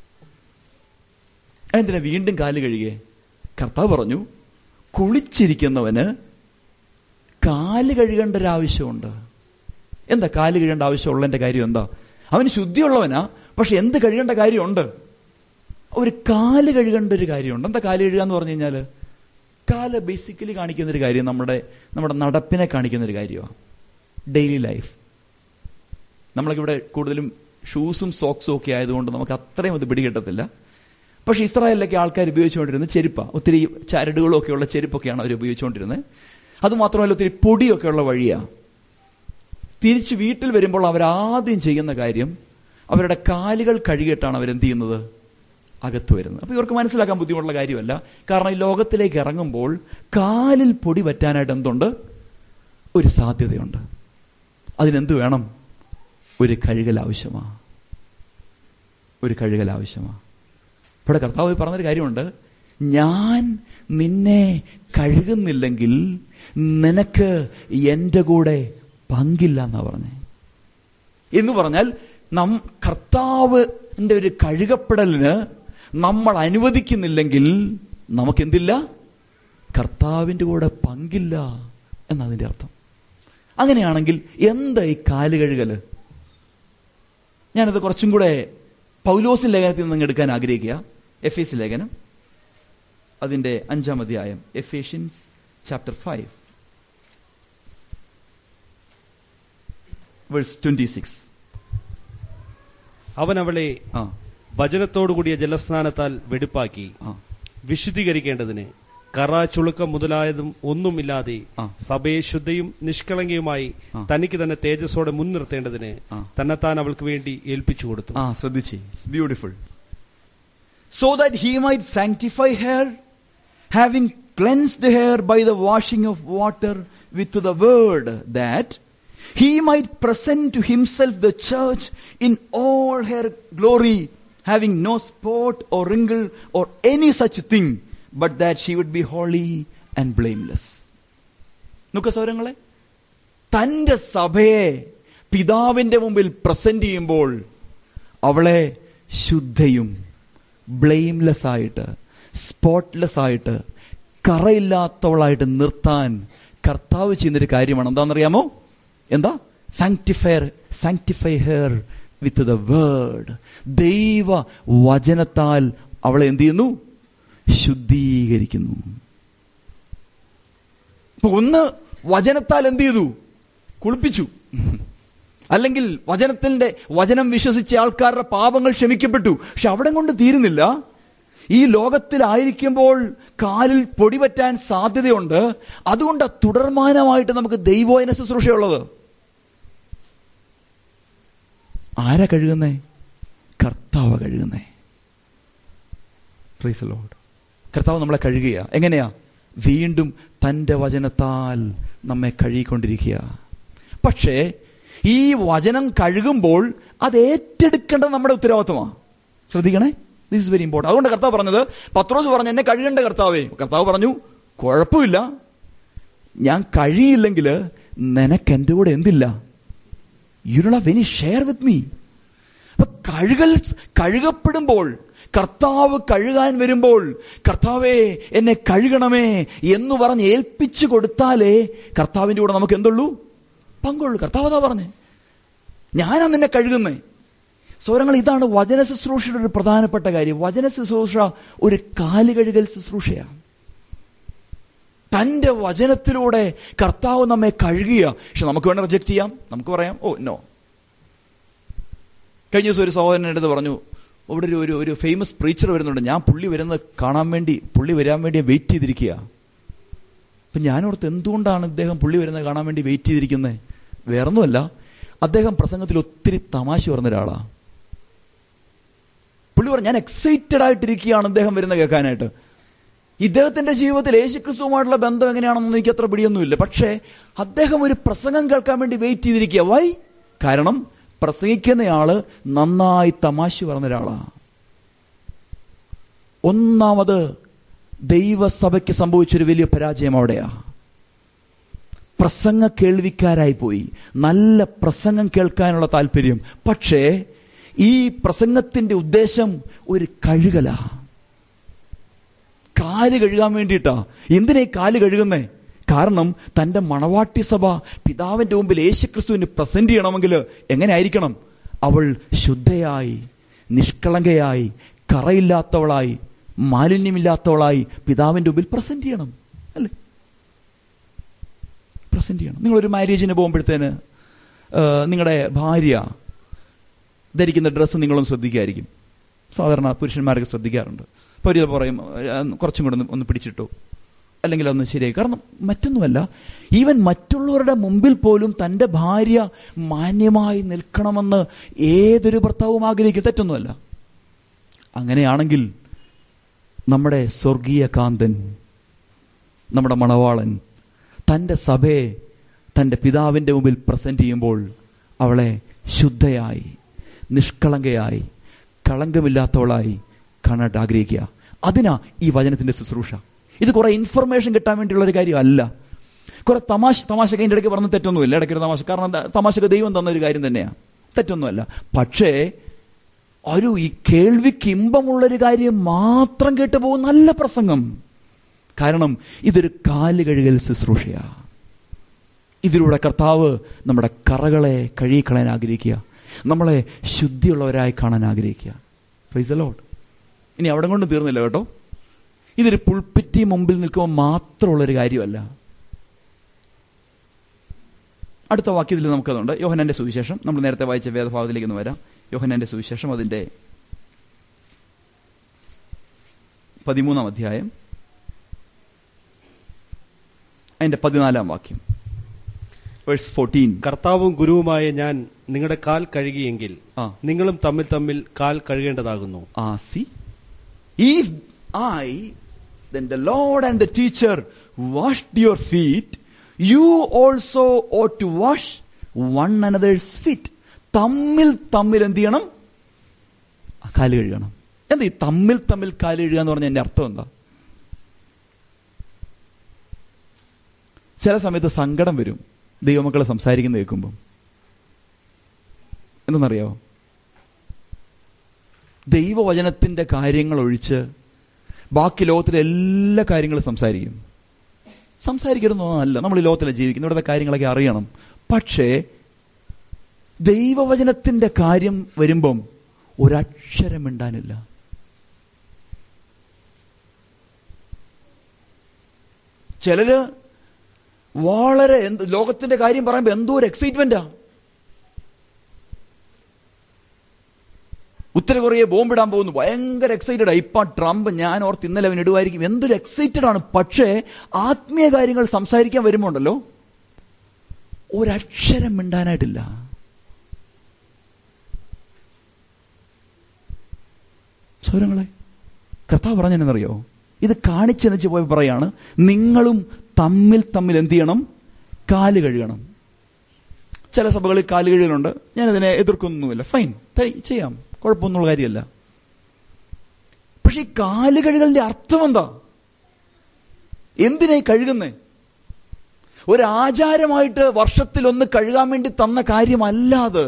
എന്തിനാ വീണ്ടും കാല് കഴുകിയേ കർത്താവ് പറഞ്ഞു കുളിച്ചിരിക്കുന്നവന് കാല് കഴുകേണ്ട ഒരു ആവശ്യമുണ്ട് എന്താ കാല് കഴുകേണ്ട ആവശ്യമുള്ളതിന്റെ കാര്യം എന്താ അവന് ശുദ്ധിയുള്ളവനാ പക്ഷെ എന്ത് കഴുകേണ്ട കാര്യമുണ്ട് ഒരു കാല് കഴുകേണ്ട ഒരു കാര്യമുണ്ട് എന്താ കാല് കഴുകുക എന്ന് പറഞ്ഞു കഴിഞ്ഞാല് കാല് ബേസിക്കലി കാണിക്കുന്ന ഒരു കാര്യം നമ്മുടെ നമ്മുടെ നടപ്പിനെ കാണിക്കുന്ന ഒരു കാര്യമാണ് ഡെയിലി ലൈഫ് നമ്മളൊക്കെ ഇവിടെ കൂടുതലും ഷൂസും സോക്സും ഒക്കെ ആയതുകൊണ്ട് നമുക്ക് അത്രയും അത് പിടികിട്ടത്തില്ല പക്ഷെ ഇസ്രായേലിലൊക്കെ ആൾക്കാർ ഉപയോഗിച്ചുകൊണ്ടിരുന്നത് ചെരുപ്പാണ് ഒത്തിരി ചരടുകളും ഒക്കെയുള്ള ചെരുപ്പൊക്കെയാണ് അവർ ഉപയോഗിച്ചുകൊണ്ടിരുന്നത് അതുമാത്രമല്ല ഒത്തിരി പൊടിയൊക്കെ ഉള്ള വഴിയാണ് തിരിച്ച് വീട്ടിൽ വരുമ്പോൾ അവരാദ്യം ചെയ്യുന്ന കാര്യം അവരുടെ കാലുകൾ കഴുകിയിട്ടാണ് അവരെന്ത് ചെയ്യുന്നത് അകത്ത് വരുന്നത് അപ്പൊ ഇവർക്ക് മനസ്സിലാക്കാൻ ബുദ്ധിമുട്ടുള്ള കാര്യമല്ല കാരണം ഈ ലോകത്തിലേക്ക് ഇറങ്ങുമ്പോൾ കാലിൽ പൊടി പറ്റാനായിട്ട് എന്തുണ്ട് ഒരു സാധ്യതയുണ്ട് അതിനെന്ത് വേണം ഒരു കഴുകൽ ആവശ്യമാ ഒരു കഴുകൽ ആവശ്യമാ ഇവിടെ കർത്താവ് പറഞ്ഞൊരു കാര്യമുണ്ട് ഞാൻ നിന്നെ കഴുകുന്നില്ലെങ്കിൽ നിനക്ക് എന്റെ കൂടെ പങ്കില്ല എന്നാ പറഞ്ഞേ എന്ന് പറഞ്ഞാൽ നം കർത്താവിന്റെ ഒരു കഴുകപ്പെടലിന് നമ്മൾ അനുവദിക്കുന്നില്ലെങ്കിൽ നമുക്കെന്തില്ല കർത്താവിന്റെ കൂടെ പങ്കില്ല എന്നതിന്റെ അർത്ഥം അങ്ങനെയാണെങ്കിൽ എന്താ ഈ കാല് കഴുകല് ഞാനത് കുറച്ചും കൂടെ പൗലോസിൻ ലേഖനത്തിൽ നിന്ന് എടുക്കാൻ ആഗ്രഹിക്കുക എഫ് എസ് ലേഖനം അതിന്റെ അഞ്ചാം അധ്യായം Ephesians chapter five verse twenty six
അവൻ അവളെ
ആ
വചനത്തോടുകൂടിയ ജലസ്നാനത്താൽ വെടിപ്പാക്കി
ആ
വിശുദ്ധീകരിക്കേണ്ടതിന് കറ ചുളുക്കം മുതലായതും ഒന്നുമില്ലാതെ
ആ.
സഭയെ ശുദ്ധയും നിഷ്കളങ്കയുമായി
ആ.
തനിക്ക് തന്നെ തേജസ്സോടെ മുൻനിർത്തേണ്ടതിന്
ആ.
തന്നെത്താൻ അവൾക്ക് വേണ്ടി ഏൽപ്പിച്ചു കൊടുത്തു
ആ ശ്രദ്ധിച്ചേ beautiful so that he might sanctify her having cleansed her by the washing of water with the word that he might present to himself the church in all her glory having no spot or wrinkle or any such thing but that she would be holy and blameless നോക്ക സൗരങ്ങളെ തന്റെ സഭയെ പിതാവിന്റെ മുമ്പിൽ present ചെയ്യുമ്പോൾ അവളെ ശുദ്ധയും blameless ആയിട്ട് spotless ആയിട്ട് കറയില്ലാത്തവളായിട്ട് നിർത്താൻ കർത്താവ് ചെയ്യുന്നൊരു കാര്യമാണ് എന്താണെന്നറിയാമോ എന്താ sanctifier sanctify her with the word ദൈവ വചനത്താൽ അവളെ എന്ത് ചെയ്യുന്നു ശുദ്ധീകരിക്കുന്നു അപ്പൊ ഒന്ന് വചനത്താൽ എന്ത് ചെയ്തു കുളിപ്പിച്ചു അല്ലെങ്കിൽ വചനത്തിന്റെ വചനം വിശ്വസിച്ച ആൾക്കാരുടെ പാപങ്ങൾ ക്ഷമിക്കപ്പെട്ടു പക്ഷെ അവിടെ കൊണ്ട് തീരുന്നില്ല ഈ ലോകത്തിലായിരിക്കുമ്പോൾ കാലിൽ പൊടി പറ്റാൻ സാധ്യതയുണ്ട് അതുകൊണ്ട് തുടർമാനമായിട്ട് നമുക്ക് ദൈവോയന ശുശ്രൂഷയുള്ളത് ആരാ കഴുകുന്നേ കർത്താവ് കഴുകുന്നേ Praise the Lord. കർത്താവ് നമ്മളെ കഴുകുക എങ്ങനെയാ വീണ്ടും തന്റെ വചനത്താൽ നമ്മെ കഴുകിക്കൊണ്ടിരിക്കുക പക്ഷേ ഈ വചനം കഴുകുമ്പോൾ അത് ഏറ്റെടുക്കേണ്ടത് നമ്മുടെ ഉത്തരവാദിത്വമാണ് ശ്രദ്ധിക്കണേ ദിസ് ഇസ് വെരി ഇമ്പോർട്ടൻ്റ് അതുകൊണ്ട് കർത്താവ് പറഞ്ഞത് പത്രോസ് പറഞ്ഞു എന്നെ കഴുകേണ്ട കർത്താവേ കർത്താവ് പറഞ്ഞു കുഴപ്പമില്ല ഞാൻ കഴിയില്ലെങ്കിൽ നിനക്ക് എൻ്റെ കൂടെ എന്തില്ല you don't have any share with me അപ്പൊ കഴുകൽ കഴുകപ്പെടുമ്പോൾ കർത്താവ് കഴുകാൻ വരുമ്പോൾ കർത്താവേ എന്നെ കഴുകണമേ എന്ന് പറഞ്ഞ് ഏൽപ്പിച്ചു കൊടുത്താലേ കർത്താവിന്റെ കൂടെ നമുക്ക് എന്തുള്ളൂ പങ്കുള്ളൂ കർത്താവ് അതാ പറഞ്ഞേ ഞാനാ നിന്നെ കഴുകുന്നേ സൗരങ്ങൾ ഇതാണ് വചന ശുശ്രൂഷയുടെ ഒരു പ്രധാനപ്പെട്ട കാര്യം വചന ശുശ്രൂഷ ഒരു കാലുകഴുകൽ ശുശ്രൂഷയാണ് തന്റെ വചനത്തിലൂടെ കർത്താവ് നമ്മെ കഴുകിയ പക്ഷെ നമുക്ക് വേണം റിജക്ട് ചെയ്യാം നമുക്ക് പറയാം ഓ നോ കഴിഞ്ഞ ദിവസം ഒരു സഹോദരൻ അടുത്ത് പറഞ്ഞു ഇവിടെ ഒരു ഒരു ഒരു ഫേമസ് പ്രീച്ചർ വരുന്നുണ്ട് ഞാൻ പുള്ളി വരുന്നത് കാണാൻ വേണ്ടി പുള്ളി വരാൻ വേണ്ടി വെയിറ്റ് ചെയ്തിരിക്കുക അപ്പൊ ഞാനോർത്ത് എന്തുകൊണ്ടാണ് ഇദ്ദേഹം പുള്ളി വരുന്നത് കാണാൻ വേണ്ടി വെയിറ്റ് ചെയ്തിരിക്കുന്നത് വേറൊന്നുമല്ല അദ്ദേഹം പ്രസംഗത്തിൽ ഒത്തിരി തമാശ പറഞ്ഞ ഒരാളാ പുള്ളി പറഞ്ഞു ഞാൻ എക്സൈറ്റഡ് ആയിട്ടിരിക്കുകയാണ് അദ്ദേഹം വരുന്നത് കേൾക്കാനായിട്ട് ഇദ്ദേഹത്തിന്റെ ജീവിതത്തിൽ യേശുക്രിസ്തുവുമായിട്ടുള്ള ബന്ധം എങ്ങനെയാണെന്ന് എനിക്ക് അത്ര പിടിയൊന്നുമില്ല പക്ഷേ അദ്ദേഹം ഒരു പ്രസംഗം കേൾക്കാൻ വേണ്ടി വെയിറ്റ് ചെയ്തിരിക്കുക വൈ കാരണം പ്രസംഗിക്കുന്നയാള് നന്നായി തമാശ പറഞ്ഞ ഒരാളാ ഒന്നാമത് ദൈവസഭയ്ക്ക് സംഭവിച്ചൊരു വലിയ പരാജയം അവിടെയാ പ്രസംഗ കേൾവിക്കാരായി പോയി നല്ല പ്രസംഗം കേൾക്കാനുള്ള താല്പര്യം പക്ഷേ ഈ പ്രസംഗത്തിന്റെ ഉദ്ദേശം ഒരു കഴുകലാ കാല് കഴുകാൻ വേണ്ടിയിട്ടാ എന്തിനാ ഈ കാല് കഴുകുന്നേ കാരണം തന്റെ മണവാട്ടി സഭ പിതാവിന്റെ മുമ്പിൽ യേശുക്രിസ്തുവിന് പ്രസന്റ് ചെയ്യണമെങ്കിൽ എങ്ങനെ ആയിരിക്കണം അവൾ ശുദ്ധയായി നിഷ്കളങ്കയായി കറയില്ലാത്തവളായി മാലിന്യമില്ലാത്തവളായി പിതാവിന്റെ മുമ്പിൽ പ്രസന്റ് ചെയ്യണം അല്ലേ പ്രസന്റ് ചെയ്യണം നിങ്ങളൊരു മാരേജിന് പോകുമ്പോഴത്തേന് നിങ്ങളുടെ ഭാര്യ ധരിക്കുന്ന ഡ്രസ്സ് നിങ്ങളും ശ്രദ്ധിക്കായിരിക്കും സാധാരണ പുരുഷന്മാരൊക്കെ ശ്രദ്ധിക്കാറുണ്ട് അപ്പോൾ ഒരു പറയും കുറച്ചും കൂടെ ഒന്ന് പിടിച്ചിട്ടു അല്ലെങ്കിൽ ഒന്ന് ശരിയായി കാരണം മറ്റൊന്നുമല്ല ഈവൻ മറ്റുള്ളവരുടെ മുമ്പിൽ പോലും തന്റെ ഭാര്യ മാന്യമായി നിൽക്കണമെന്ന് ഏതൊരു ഭർത്താവും ആഗ്രഹിക്കും തെറ്റൊന്നുമല്ല അങ്ങനെയാണെങ്കിൽ നമ്മുടെ സ്വർഗീയ കാന്തൻ നമ്മുടെ മണവാളൻ തന്റെ സഭയെ തന്റെ പിതാവിന്റെ മുമ്പിൽ പ്രസന്റ് ചെയ്യുമ്പോൾ അവളെ ശുദ്ധയായി നിഷ്കളങ്കയായി കളങ്കമില്ലാത്തവളായി കാണാൻ ആഗ്രഹിക്കുക അതിനാ ഈ വചനത്തിന്റെ ശുശ്രൂഷ ഇത് കുറെ ഇൻഫർമേഷൻ കിട്ടാൻ വേണ്ടിയുള്ള ഒരു കാര്യമല്ല കുറെ തമാശ തമാശ അതിൻ്റെ ഇടയ്ക്ക് പറഞ്ഞ തെറ്റൊന്നുമില്ല ഇടയ്ക്ക് തമാശ കാരണം തമാശക്ക് ദൈവം തന്ന ഒരു കാര്യം തന്നെയാണ് തെറ്റൊന്നുമല്ല പക്ഷേ ഒരു ഈ കേൾവിക്ക് ഇമ്പമുള്ളൊരു കാര്യം മാത്രം കേട്ടു പോകും നല്ല പ്രസംഗം കാരണം ഇതൊരു കാല് കഴുകൽ ശുശ്രൂഷയാ ഇതിലൂടെ കർത്താവ് നമ്മുടെ കറകളെ കഴുകിക്കളയാൻ ആഗ്രഹിക്കുക നമ്മളെ ശുദ്ധിയുള്ളവരായി കാണാൻ ആഗ്രഹിക്കുക പ്രൈസ് ലോഡ് ഇനി അവിടെ കൊണ്ട് തീർന്നില്ല കേട്ടോ ഇതൊരു പുൾപ്പിറ്റി മുമ്പിൽ നിൽക്കുമ്പോൾ മാത്രമുള്ളൊരു കാര്യമല്ല അടുത്ത വാക്യത്തിൽ നമുക്കതുണ്ട് യോഹനന്റെ സുവിശേഷം നമ്മൾ നേരത്തെ വായിച്ച വേദഭാഗത്തിലേക്ക് ഒന്ന് വരാം യോഹനന്റെ സുവിശേഷം അതിന്റെ പതിമൂന്നാം അധ്യായം അതിന്റെ പതിനാലാം വാക്യം വേഴ്സ് ഫോർട്ടീൻ
കർത്താവും ഗുരുവുമായ ഞാൻ നിങ്ങളുടെ കാൽ കഴുകിയെങ്കിൽ
ആ
നിങ്ങളും തമ്മിൽ തമ്മിൽ കാൽ കഴുകേണ്ടതാകുന്നു
ആ സി if I, then the Lord and the teacher washed your feet, you also ought to wash one another's feet. തമ്മിൽ തമ്മിൽ എന്ത് ചെയ്യണം കാല് കഴുകണം എന്താ ഈ തമ്മിൽ തമ്മിൽ കാല് കഴുകുക എന്ന് പറഞ്ഞ എന്റെ അർത്ഥം എന്താ ചില സമയത്ത് സങ്കടം വരും ദൈവമക്കളെ സംസാരിക്കുന്ന കേൾക്കുമ്പം എന്തെന്നറിയാവോ ദൈവവചനത്തിന്റെ കാര്യങ്ങൾ ഒഴിച്ച് ബാക്കി ലോകത്തിലെ എല്ലാ കാര്യങ്ങളും സംസാരിക്കും സംസാരിക്കരുതെന്നല്ല നമ്മൾ ഈ ലോകത്തിലെ ജീവിക്കുന്നത് ഇവിടുത്തെ കാര്യങ്ങളൊക്കെ അറിയണം പക്ഷേ ദൈവവചനത്തിന്റെ കാര്യം വരുമ്പം ഒരക്ഷരം മിണ്ടാനില്ല ചിലര് വളരെ എന്ത് ലോകത്തിന്റെ കാര്യം പറയുമ്പോ എന്തോ ഒരു എക്സൈറ്റ്മെന്റാ ഉത്തര കൊറിയ ബോംബിടാൻ പോകുന്നു ഭയങ്കര എക്സൈറ്റഡ് ഇപ്പൊ ട്രംപ് ഞാൻ ഓർത്ത് ഇന്നലെ അവൻ ഇടുമായിരിക്കും എന്തൊരു എക്സൈറ്റഡ് ആണ് പക്ഷേ ആത്മീയ കാര്യങ്ങൾ സംസാരിക്കാൻ വരുമ്പോണ്ടല്ലോ ഒരക്ഷരം മിണ്ടാനായിട്ടില്ല സൗരങ്ങളെ കർത്താവ് പറഞ്ഞെന്നറിയോ ഇത് കാണിച്ചെനച്ച് പോയി പറയാണ് നിങ്ങളും തമ്മിൽ തമ്മിൽ എന്ത് ചെയ്യണം കാല് കഴുകണം ചില സഭകളിൽ കാല് കഴുകലുണ്ട് ഞാനതിനെ എതിർക്കൊന്നുമില്ല ഫൈൻ ചെയ്യാം കുഴപ്പമൊന്നുള്ള കാര്യമല്ല പക്ഷെ ഈ കാല് കഴുകലിന്റെ അർത്ഥം എന്താ എന്തിനായി കഴുകുന്നേ ഒരു ആചാരമായിട്ട് വർഷത്തിൽ ഒന്ന് കഴുകാൻ വേണ്ടി തന്ന കാര്യമല്ലാതെ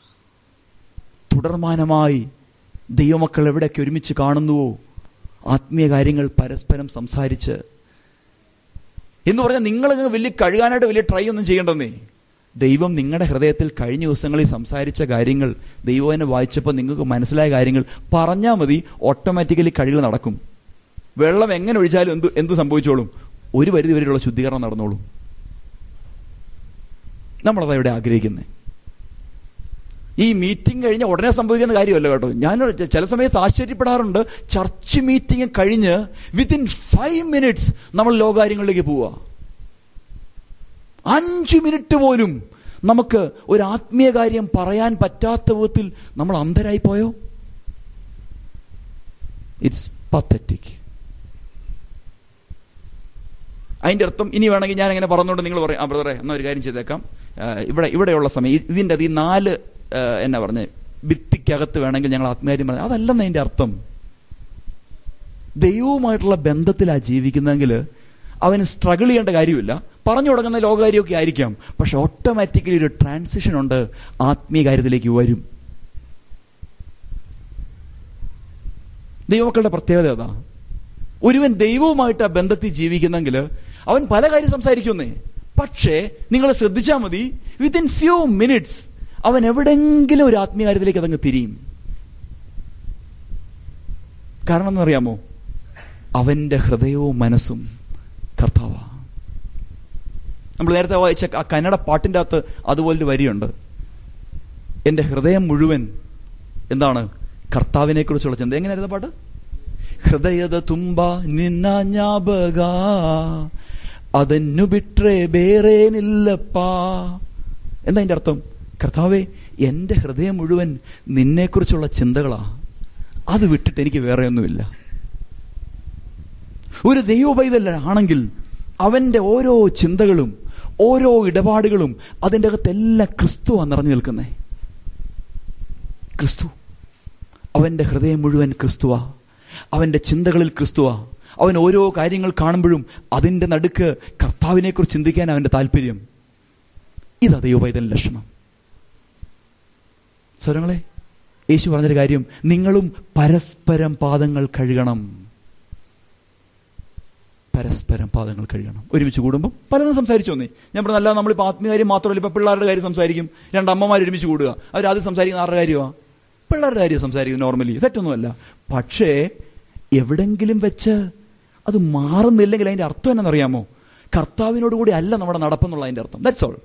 തുടർമാനമായി ദൈവമക്കൾ എവിടെയൊക്കെ ഒരുമിച്ച് കാണുന്നുവോ ആത്മീയ കാര്യങ്ങൾ പരസ്പരം സംസാരിച്ച് എന്ന് പറഞ്ഞാൽ നിങ്ങൾ വലിയ കഴുകാനായിട്ട് വലിയ ട്രൈ ഒന്നും ചെയ്യേണ്ടെന്നേ ദൈവം നിങ്ങളുടെ ഹൃദയത്തിൽ കഴിഞ്ഞ ദിവസങ്ങളിൽ സംസാരിച്ച കാര്യങ്ങൾ ദൈവം എന്നെ വായിച്ചപ്പോൾ നിങ്ങൾക്ക് മനസ്സിലായ കാര്യങ്ങൾ പറഞ്ഞാൽ മതി ഓട്ടോമാറ്റിക്കലി കഴുകൽ നടക്കും വെള്ളം എങ്ങനെ ഒഴിച്ചാലും എന്ത് എന്ത് സംഭവിച്ചോളും ഒരു പരിധി വരെയുള്ള ശുദ്ധീകരണം നടന്നോളും നമ്മളതാ ഇവിടെ ആഗ്രഹിക്കുന്നത് ഈ മീറ്റിംഗ് കഴിഞ്ഞ ഉടനെ സംഭവിക്കുന്ന കാര്യമല്ല കേട്ടോ ഞാൻ ചില സമയത്ത് ആശ്ചര്യപ്പെടാറുണ്ട് ചർച്ച് മീറ്റിംഗ് കഴിഞ്ഞ് വിത്തിൻ ഫൈവ് മിനിറ്റ്സ് നമ്മൾ ലോകാര്യങ്ങളിലേക്ക് പോവുക അഞ്ചു മിനിറ്റ് പോലും നമുക്ക് ഒരു ആത്മീയ കാര്യം പറയാൻ പറ്റാത്ത വിധത്തിൽ നമ്മൾ അന്ധരായി പോയോ ഇറ്റ്സ് പത്തറ്റിക് അതിന്റെ അർത്ഥം ഇനി വേണമെങ്കിൽ ഞാൻ അങ്ങനെ പറഞ്ഞുകൊണ്ട് നിങ്ങൾ പറയും ആ ബ്രദറെ എന്നാ ഒരു കാര്യം ചെയ്തേക്കാം ഇവിടെ ഇവിടെയുള്ള സമയം ഇതിന്റെ ഈ നാല് എന്നാ പറഞ്ഞ ഭിത്തിക്കകത്ത് വേണമെങ്കിൽ ഞങ്ങൾ ആത്മീയം പറഞ്ഞു അതല്ലെന്ന് അതിന്റെ അർത്ഥം ദൈവവുമായിട്ടുള്ള ബന്ധത്തിലാ ജീവിക്കുന്നെങ്കിൽ അവന് സ്ട്രഗിൾ ചെയ്യേണ്ട കാര്യമില്ല പറഞ്ഞു തുടങ്ങുന്ന ലോകകാര്യമൊക്കെ ആയിരിക്കാം പക്ഷെ ഓട്ടോമാറ്റിക്കലി ഒരു ട്രാൻസിഷൻ ഉണ്ട് ആത്മീയ കാര്യത്തിലേക്ക് വരും ദൈവമക്കളുടെ പ്രത്യേകത അതാ ഒരുവൻ ദൈവവുമായിട്ട് ആ ബന്ധത്തിൽ ജീവിക്കുന്നെങ്കിൽ അവൻ പല കാര്യം സംസാരിക്കുന്നേ പക്ഷേ നിങ്ങൾ ശ്രദ്ധിച്ചാൽ മതി വിത്തിൻ ഫ്യൂ മിനിറ്റ്സ് അവൻ എവിടെങ്കിലും ഒരു ആത്മീയ കാര്യത്തിലേക്ക് അതങ്ങ് തിരിയും കാരണം എന്നറിയാമോ അവന്റെ ഹൃദയവും മനസ്സും കർത്താവ നമ്മൾ നേരത്തെ വായിച്ച ആ കന്നഡ പാട്ടിൻ്റെ അകത്ത് അതുപോലൊരു വരിയുണ്ട് എന്റെ ഹൃദയം മുഴുവൻ എന്താണ് കർത്താവിനെ കുറിച്ചുള്ള ചിന്ത എങ്ങനെയായിരുന്നു പാട്ട് ഹൃദയದ ತುಂಬ ನಿನ್ನ ಜ್ಞಾಪಕ ಅದನ್ನು ಬಿಟ್ರೆ ಬೇರೇನಿല്ലപ്പാ എന്താ അതിന്റെ അർത്ഥം കർത്താവെ എന്റെ ഹൃദയം മുഴുവൻ നിന്നെക്കുറിച്ചുള്ള ചിന്തകളാ അത് വിട്ടിട്ട് എനിക്ക് വേറെ ഒന്നുമില്ല ഒരു ദൈവപൈതലാണെങ്കിൽ അവന്റെ ഓരോ ചിന്തകളും ഓരോ ഇടപാടുകളും അതിൻ്റെ അകത്തെല്ലാം ക്രിസ്തുവാ നിറഞ്ഞു നിൽക്കുന്നേ ക്രിസ്തു അവന്റെ ഹൃദയം മുഴുവൻ ക്രിസ്തുവാ അവന്റെ ചിന്തകളിൽ ക്രിസ്തുവാ അവൻ ഓരോ കാര്യങ്ങൾ കാണുമ്പോഴും അതിന്റെ നടുക്ക് കർത്താവിനെ കുറിച്ച് ചിന്തിക്കാൻ അവന്റെ താല്പര്യം ഇതാ ദൈവപൈതൽ ലക്ഷണം സ്വരങ്ങളെ യേശു പറഞ്ഞൊരു കാര്യം നിങ്ങളും പരസ്പരം പാദങ്ങൾ കഴുകണം പരസ്പരം പാദങ്ങൾ കഴുകണം ഒരുമിച്ച് കൂടുമ്പോൾ പലതും സംസാരിച്ചു വന്നേ ഞാൻ പറഞ്ഞു അല്ല നമ്മളിപ്പോൾ ആത്മീയകാര്യം മാത്രമല്ല ഇപ്പൊ പിള്ളേരുടെ കാര്യം സംസാരിക്കും രണ്ട് അമ്മമാർ ഒരുമിച്ച് കൂടുക അവർ ആദ്യം സംസാരിക്കുന്ന ആരുടെ കാര്യമാണ് പിള്ളേരുടെ കാര്യം സംസാരിക്കുന്നത് നോർമലി തെറ്റൊന്നുമല്ല പക്ഷേ എവിടെങ്കിലും വെച്ച് അത് മാറുന്നില്ലെങ്കിൽ അതിന്റെ അർത്ഥം എന്നറിയാമോ കർത്താവിനോട് കൂടി അല്ല നമ്മുടെ നടപ്പെന്നുള്ള അതിന്റെ അർത്ഥം ദാറ്റ്സ് ഓൾ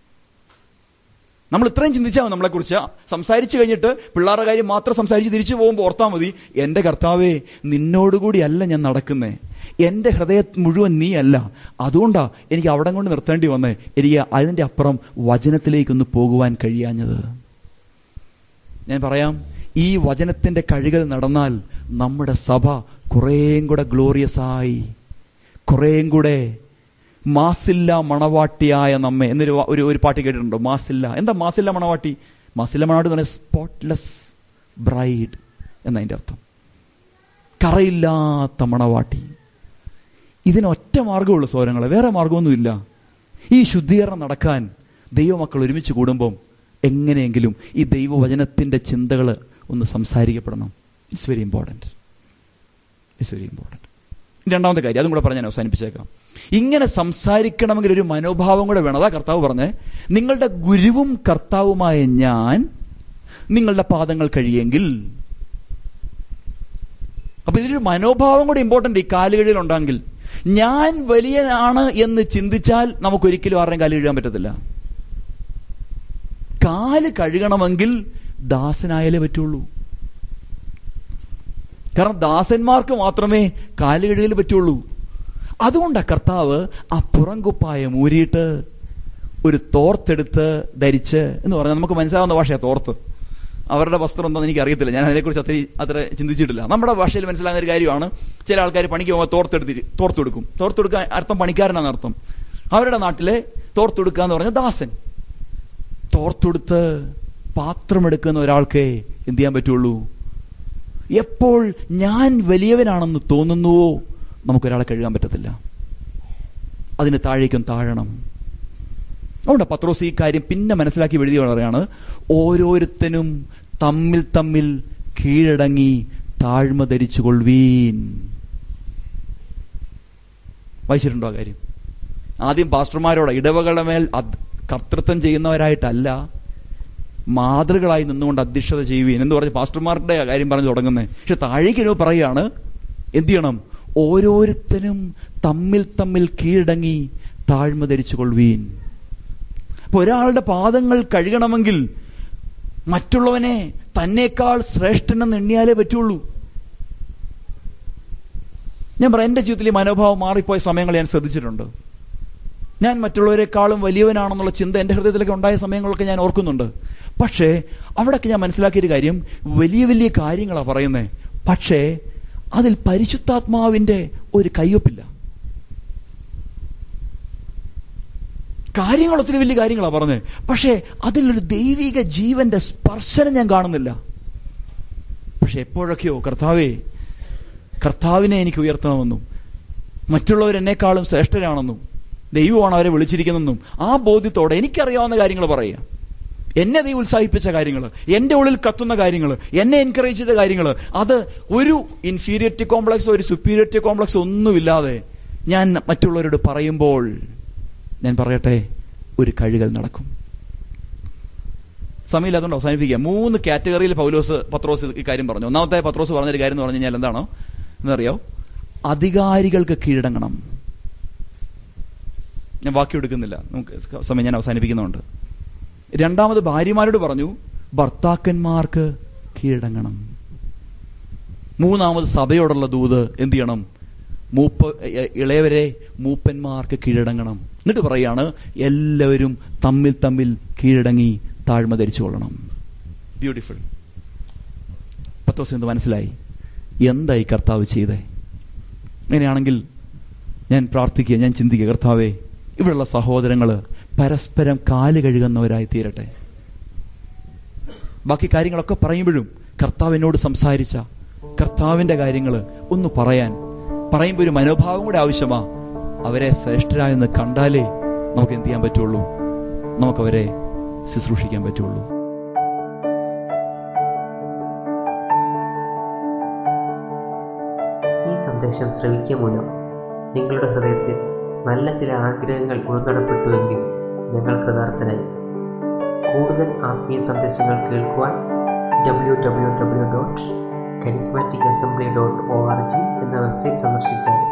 നമ്മൾ ഇത്രയും ചിന്തിച്ചാൽ മതി നമ്മളെക്കുറിച്ച് സംസാരിച്ചു കഴിഞ്ഞിട്ട് പിള്ളേരുടെ കാര്യം മാത്രം സംസാരിച്ച് തിരിച്ചു പോകുമ്പോൾ ഓർത്താൽ മതി എന്റെ കർത്താവേ നിന്നോടുകൂടി അല്ല ഞാൻ നടക്കുന്നേ എന്റെ ഹൃദയ മുഴുവൻ നീ അല്ല അതുകൊണ്ടാ എനിക്ക് അവിടം കൊണ്ട് നിർത്തേണ്ടി വന്നേ എനിക്ക് അതിന്റെ അപ്പുറം വചനത്തിലേക്കൊന്ന് പോകുവാൻ കഴിയാഞ്ഞത് ഞാൻ പറയാം ഈ വചനത്തിന്റെ കഴുകൽ നടന്നാൽ നമ്മുടെ സഭ കുറേയും കൂടെ ഗ്ലോറിയസ് ആയി കുറേയും കൂടെ മാസില്ല മണവാട്ടിയായ നമ്മെ എന്നൊരു ഒരു ഒരു പാട്ട് കേട്ടിട്ടുണ്ടോ മാസില്ല എന്താ മാസില്ല മണവാട്ടി മാസില്ല മണവാട്ടി എന്ന് പറഞ്ഞാൽ സ്പോട്ട്ലെസ് ബ്രൈഡ് എന്നതിന്റെ അർത്ഥം കറയില്ലാത്ത മണവാട്ടി ഇതിന് ഒറ്റ മാർഗമുള്ളൂ സോരങ്ങളെ വേറെ മാർഗമൊന്നുമില്ല ഈ ശുദ്ധീകരണം നടക്കാൻ ദൈവമക്കൾ ഒരുമിച്ച് കൂടുമ്പം എങ്ങനെയെങ്കിലും ഈ ദൈവവചനത്തിന്റെ ചിന്തകൾ ഒന്ന് സംസാരിക്കപ്പെടണം it's very important it's very important രണ്ടാമത്തെ കാര്യം അതും കൂടെ പറഞ്ഞ് ഞാൻ അവസാനിപ്പിച്ചേക്കാം ഇങ്ങനെ സംസാരിക്കണമെങ്കിൽ ഒരു മനോഭാവം കൂടെ വേണം അതാ കർത്താവ് പറഞ്ഞേ നിങ്ങളുടെ ഗുരുവും കർത്താവുമായ ഞാൻ നിങ്ങളുടെ പാദങ്ങൾ കഴിയെങ്കിൽ അപ്പൊ ഇതിലൊരു മനോഭാവം കൂടെ ഇമ്പോർട്ടന്റ് ഈ കാലുകളിൽ ഉണ്ടെങ്കിൽ ഞാൻ വലിയനാണ് എന്ന് ചിന്തിച്ചാൽ നമുക്കൊരിക്കലും ആരുടെയും കാല് കഴുകാൻ പറ്റത്തില്ല കാല് കഴുകണമെങ്കിൽ ദാസനായാലേ പറ്റുള്ളൂ കാരണം ദാസന്മാർക്ക് മാത്രമേ കാല് കഴുകൽ പറ്റുള്ളൂ അതുകൊണ്ടാ കർത്താവ് ആ പുറംകുപ്പായം ഊരിയിട്ട് ഒരു തോർത്തെടുത്ത് ധരിച്ച് എന്ന് പറഞ്ഞാൽ നമുക്ക് മനസ്സിലാവുന്ന ഭാഷയാ തോർത്ത് അവരുടെ വസ്ത്രം എന്താണെന്ന് എനിക്ക് അറിയത്തില്ല ഞാൻ അതിനെക്കുറിച്ച് അത്ര അത്ര ചിന്തിച്ചിട്ടില്ല നമ്മുടെ ഭാഷയിൽ മനസ്സിലാകുന്ന ഒരു കാര്യമാണ് ചില ആൾക്കാർ പണിക്ക് പോകുമ്പോൾ തോർത്തെടുത്ത് തോർത്തെടുക്കും തോർത്തെടുക്കാൻ അർത്ഥം പണിക്കാരനാണ് അർത്ഥം അവരുടെ നാട്ടിലെ തോർത്തെടുക്കുക എന്ന് പറഞ്ഞാൽ ദാസൻ തോർത്തെടുത്ത് പാത്രമെടുക്കുന്ന ഒരാൾക്ക് എന്ത് ചെയ്യാൻ പറ്റുള്ളൂ എപ്പോൾ ഞാൻ വലിയവനാണെന്ന് തോന്നുന്നുവോ നമുക്കൊരാളെ കഴുകാൻ പറ്റത്തില്ല അതിന് താഴേക്കും താഴണം അതുകൊണ്ട് പത്രോസ് ഈ കാര്യം പിന്നെ മനസ്സിലാക്കി എഴുതിയ പറയാണ് ഓരോരുത്തനും തമ്മിൽ തമ്മിൽ കീഴടങ്ങി താഴ്മ ധരിച്ചു കൊള്ളുവീൻ വായിച്ചിട്ടുണ്ടോ ആ കാര്യം ആദ്യം പാസ്റ്റർമാരോട് ഇടവകളുടെ മേൽ കർത്തൃത്വം ചെയ്യുന്നവരായിട്ടല്ല മാതൃകളായി നിന്നുകൊണ്ട് അധ്യക്ഷത ചെയ്യുവീൻ എന്ന് പറഞ്ഞ് പാസ്റ്റർമാരുടെ കാര്യം പറഞ്ഞു തുടങ്ങുന്നത് പക്ഷെ താഴേക്കിനോ പറയുകയാണ് എന്ത് ചെയ്യണം ഓരോരുത്തരും തമ്മിൽ തമ്മിൽ കീഴടങ്ങി താഴ്മ ധരിച്ചു കൊള്ളുവീൻ അപ്പൊ ഒരാളുടെ പാദങ്ങൾ കഴുകണമെങ്കിൽ മറ്റുള്ളവനെ തന്നേക്കാൾ ശ്രേഷ്ഠനെന്ന് എണ്ണിയാലേ പറ്റുള്ളൂ ഞാൻ പറയാം എന്റെ ജീവിതത്തിൽ ഈ മനോഭാവം മാറിപ്പോയ സമയങ്ങൾ ഞാൻ ശ്രദ്ധിച്ചിട്ടുണ്ട് ഞാൻ മറ്റുള്ളവരെക്കാളും വലിയവനാണെന്നുള്ള ചിന്ത എന്റെ ഹൃദയത്തിലൊക്കെ ഉണ്ടായ സമയങ്ങളൊക്കെ ഞാൻ ഓർക്കുന്നുണ്ട് പക്ഷേ അവിടെയൊക്കെ ഞാൻ മനസ്സിലാക്കിയൊരു കാര്യം വലിയ വലിയ കാര്യങ്ങളാണ് പറയുന്നത് പക്ഷേ അതിൽ പരിശുദ്ധാത്മാവിന്റെ ഒരു കയ്യൊപ്പില്ല കാര്യങ്ങൾ ഒത്തിരി വലിയ കാര്യങ്ങളാണ് പറഞ്ഞത് പക്ഷേ അതിലൊരു ദൈവിക ജീവന്റെ സ്പർശനം ഞാൻ കാണുന്നില്ല പക്ഷെ എപ്പോഴൊക്കെയോ കർത്താവേ കർത്താവിനെ എനിക്ക് ഉയർത്തണമെന്നും മറ്റുള്ളവർ എന്നെക്കാളും ശ്രേഷ്ഠരാണെന്നും ദൈവമാണ് അവരെ വിളിച്ചിരിക്കുന്നതെന്നും ആ ബോധ്യത്തോടെ എനിക്കറിയാവുന്ന കാര്യങ്ങൾ പറയുക എന്നെ ദൈവം ഉത്സാഹിപ്പിച്ച കാര്യങ്ങൾ എന്റെ ഉള്ളിൽ കത്തുന്ന കാര്യങ്ങൾ എന്നെ എൻകറേജ് ചെയ്ത കാര്യങ്ങൾ അത് ഒരു ഇൻഫീരിയറിറ്റി കോംപ്ലക്സോ ഒരു സുപ്പീരിയറിറ്റി കോംപ്ലക്സോ ഒന്നുമില്ലാതെ ഞാൻ മറ്റുള്ളവരോട് പറയുമ്പോൾ ഞാൻ പറയട്ടെ ഒരു കഴുകൽ നടക്കും സമയമില്ലാത്തതുകൊണ്ട് അവസാനിപ്പിക്കുക മൂന്ന് കാറ്റഗറിയിൽ പൗലോസ് പത്രോസ് ഈ കാര്യം പറഞ്ഞു ഒന്നാമത്തെ പത്രോസ് പറഞ്ഞൊരു കാര്യം എന്ന് പറഞ്ഞു കഴിഞ്ഞാൽ എന്താണോ എന്നറിയോ അധികാരികൾക്ക് കീഴടങ്ങണം ഞാൻ ബാക്കി എടുക്കുന്നില്ല നമുക്ക് സമയം ഞാൻ അവസാനിപ്പിക്കുന്നുണ്ട് രണ്ടാമത് ഭാര്യമാരോട് പറഞ്ഞു ഭർത്താക്കന്മാർക്ക് കീഴടങ്ങണം മൂന്നാമത് സഭയോടുള്ള ദൂത് എന്ത് ചെയ്യണം മൂപ്പ ഇളയവരെ മൂപ്പന്മാർക്ക് കീഴടങ്ങണം എന്നിട്ട് പറയാണ് എല്ലാവരും തമ്മിൽ തമ്മിൽ കീഴടങ്ങി താഴ്മ ധരിച്ചു കൊള്ളണം ബ്യൂട്ടിഫുൾ പത്ത് ദിവസം എന്ത് മനസ്സിലായി എന്തായി കർത്താവ് ചെയ്തേ അങ്ങനെയാണെങ്കിൽ ഞാൻ പ്രാർത്ഥിക്കുക ഞാൻ ചിന്തിക്കുക കർത്താവേ ഇവിടെയുള്ള സഹോദരങ്ങൾ പരസ്പരം കാല് കഴുകുന്നവരായി തീരട്ടെ ബാക്കി കാര്യങ്ങളൊക്കെ പറയുമ്പോഴും കർത്താവിനോട് സംസാരിച്ച കർത്താവിന്റെ കാര്യങ്ങൾ ഒന്ന് പറയാൻ പറയുമ്പോൾ ഒരു മനോഭാവം കൂടെ ആവശ്യമാ അവരെ ശ്രേഷ്ഠരായെന്ന് കണ്ടാലേ നമുക്ക് എന്ത് ചെയ്യാൻ പറ്റുള്ളൂ നമുക്കവരെ ശുശ്രൂഷിക്കാൻ പറ്റുള്ളൂ
ഈ സന്ദേശം ശ്രവിക്കുക മൂലം നിങ്ങളുടെ ഹൃദയത്തിൽ നല്ല ചില ആഗ്രഹങ്ങൾ ഉൾനടപ്പെട്ടുവെങ്കിൽ ഞങ്ങൾ കൃതാർത്ഥനായി കൂടുതൽ ആത്മീയ സന്ദേശങ്ങൾ കേൾക്കുവാൻ W W W dot charismatic assembly dot O R G എന്ന വെബ്സൈറ്റ് സന്ദർശിച്ചാൽ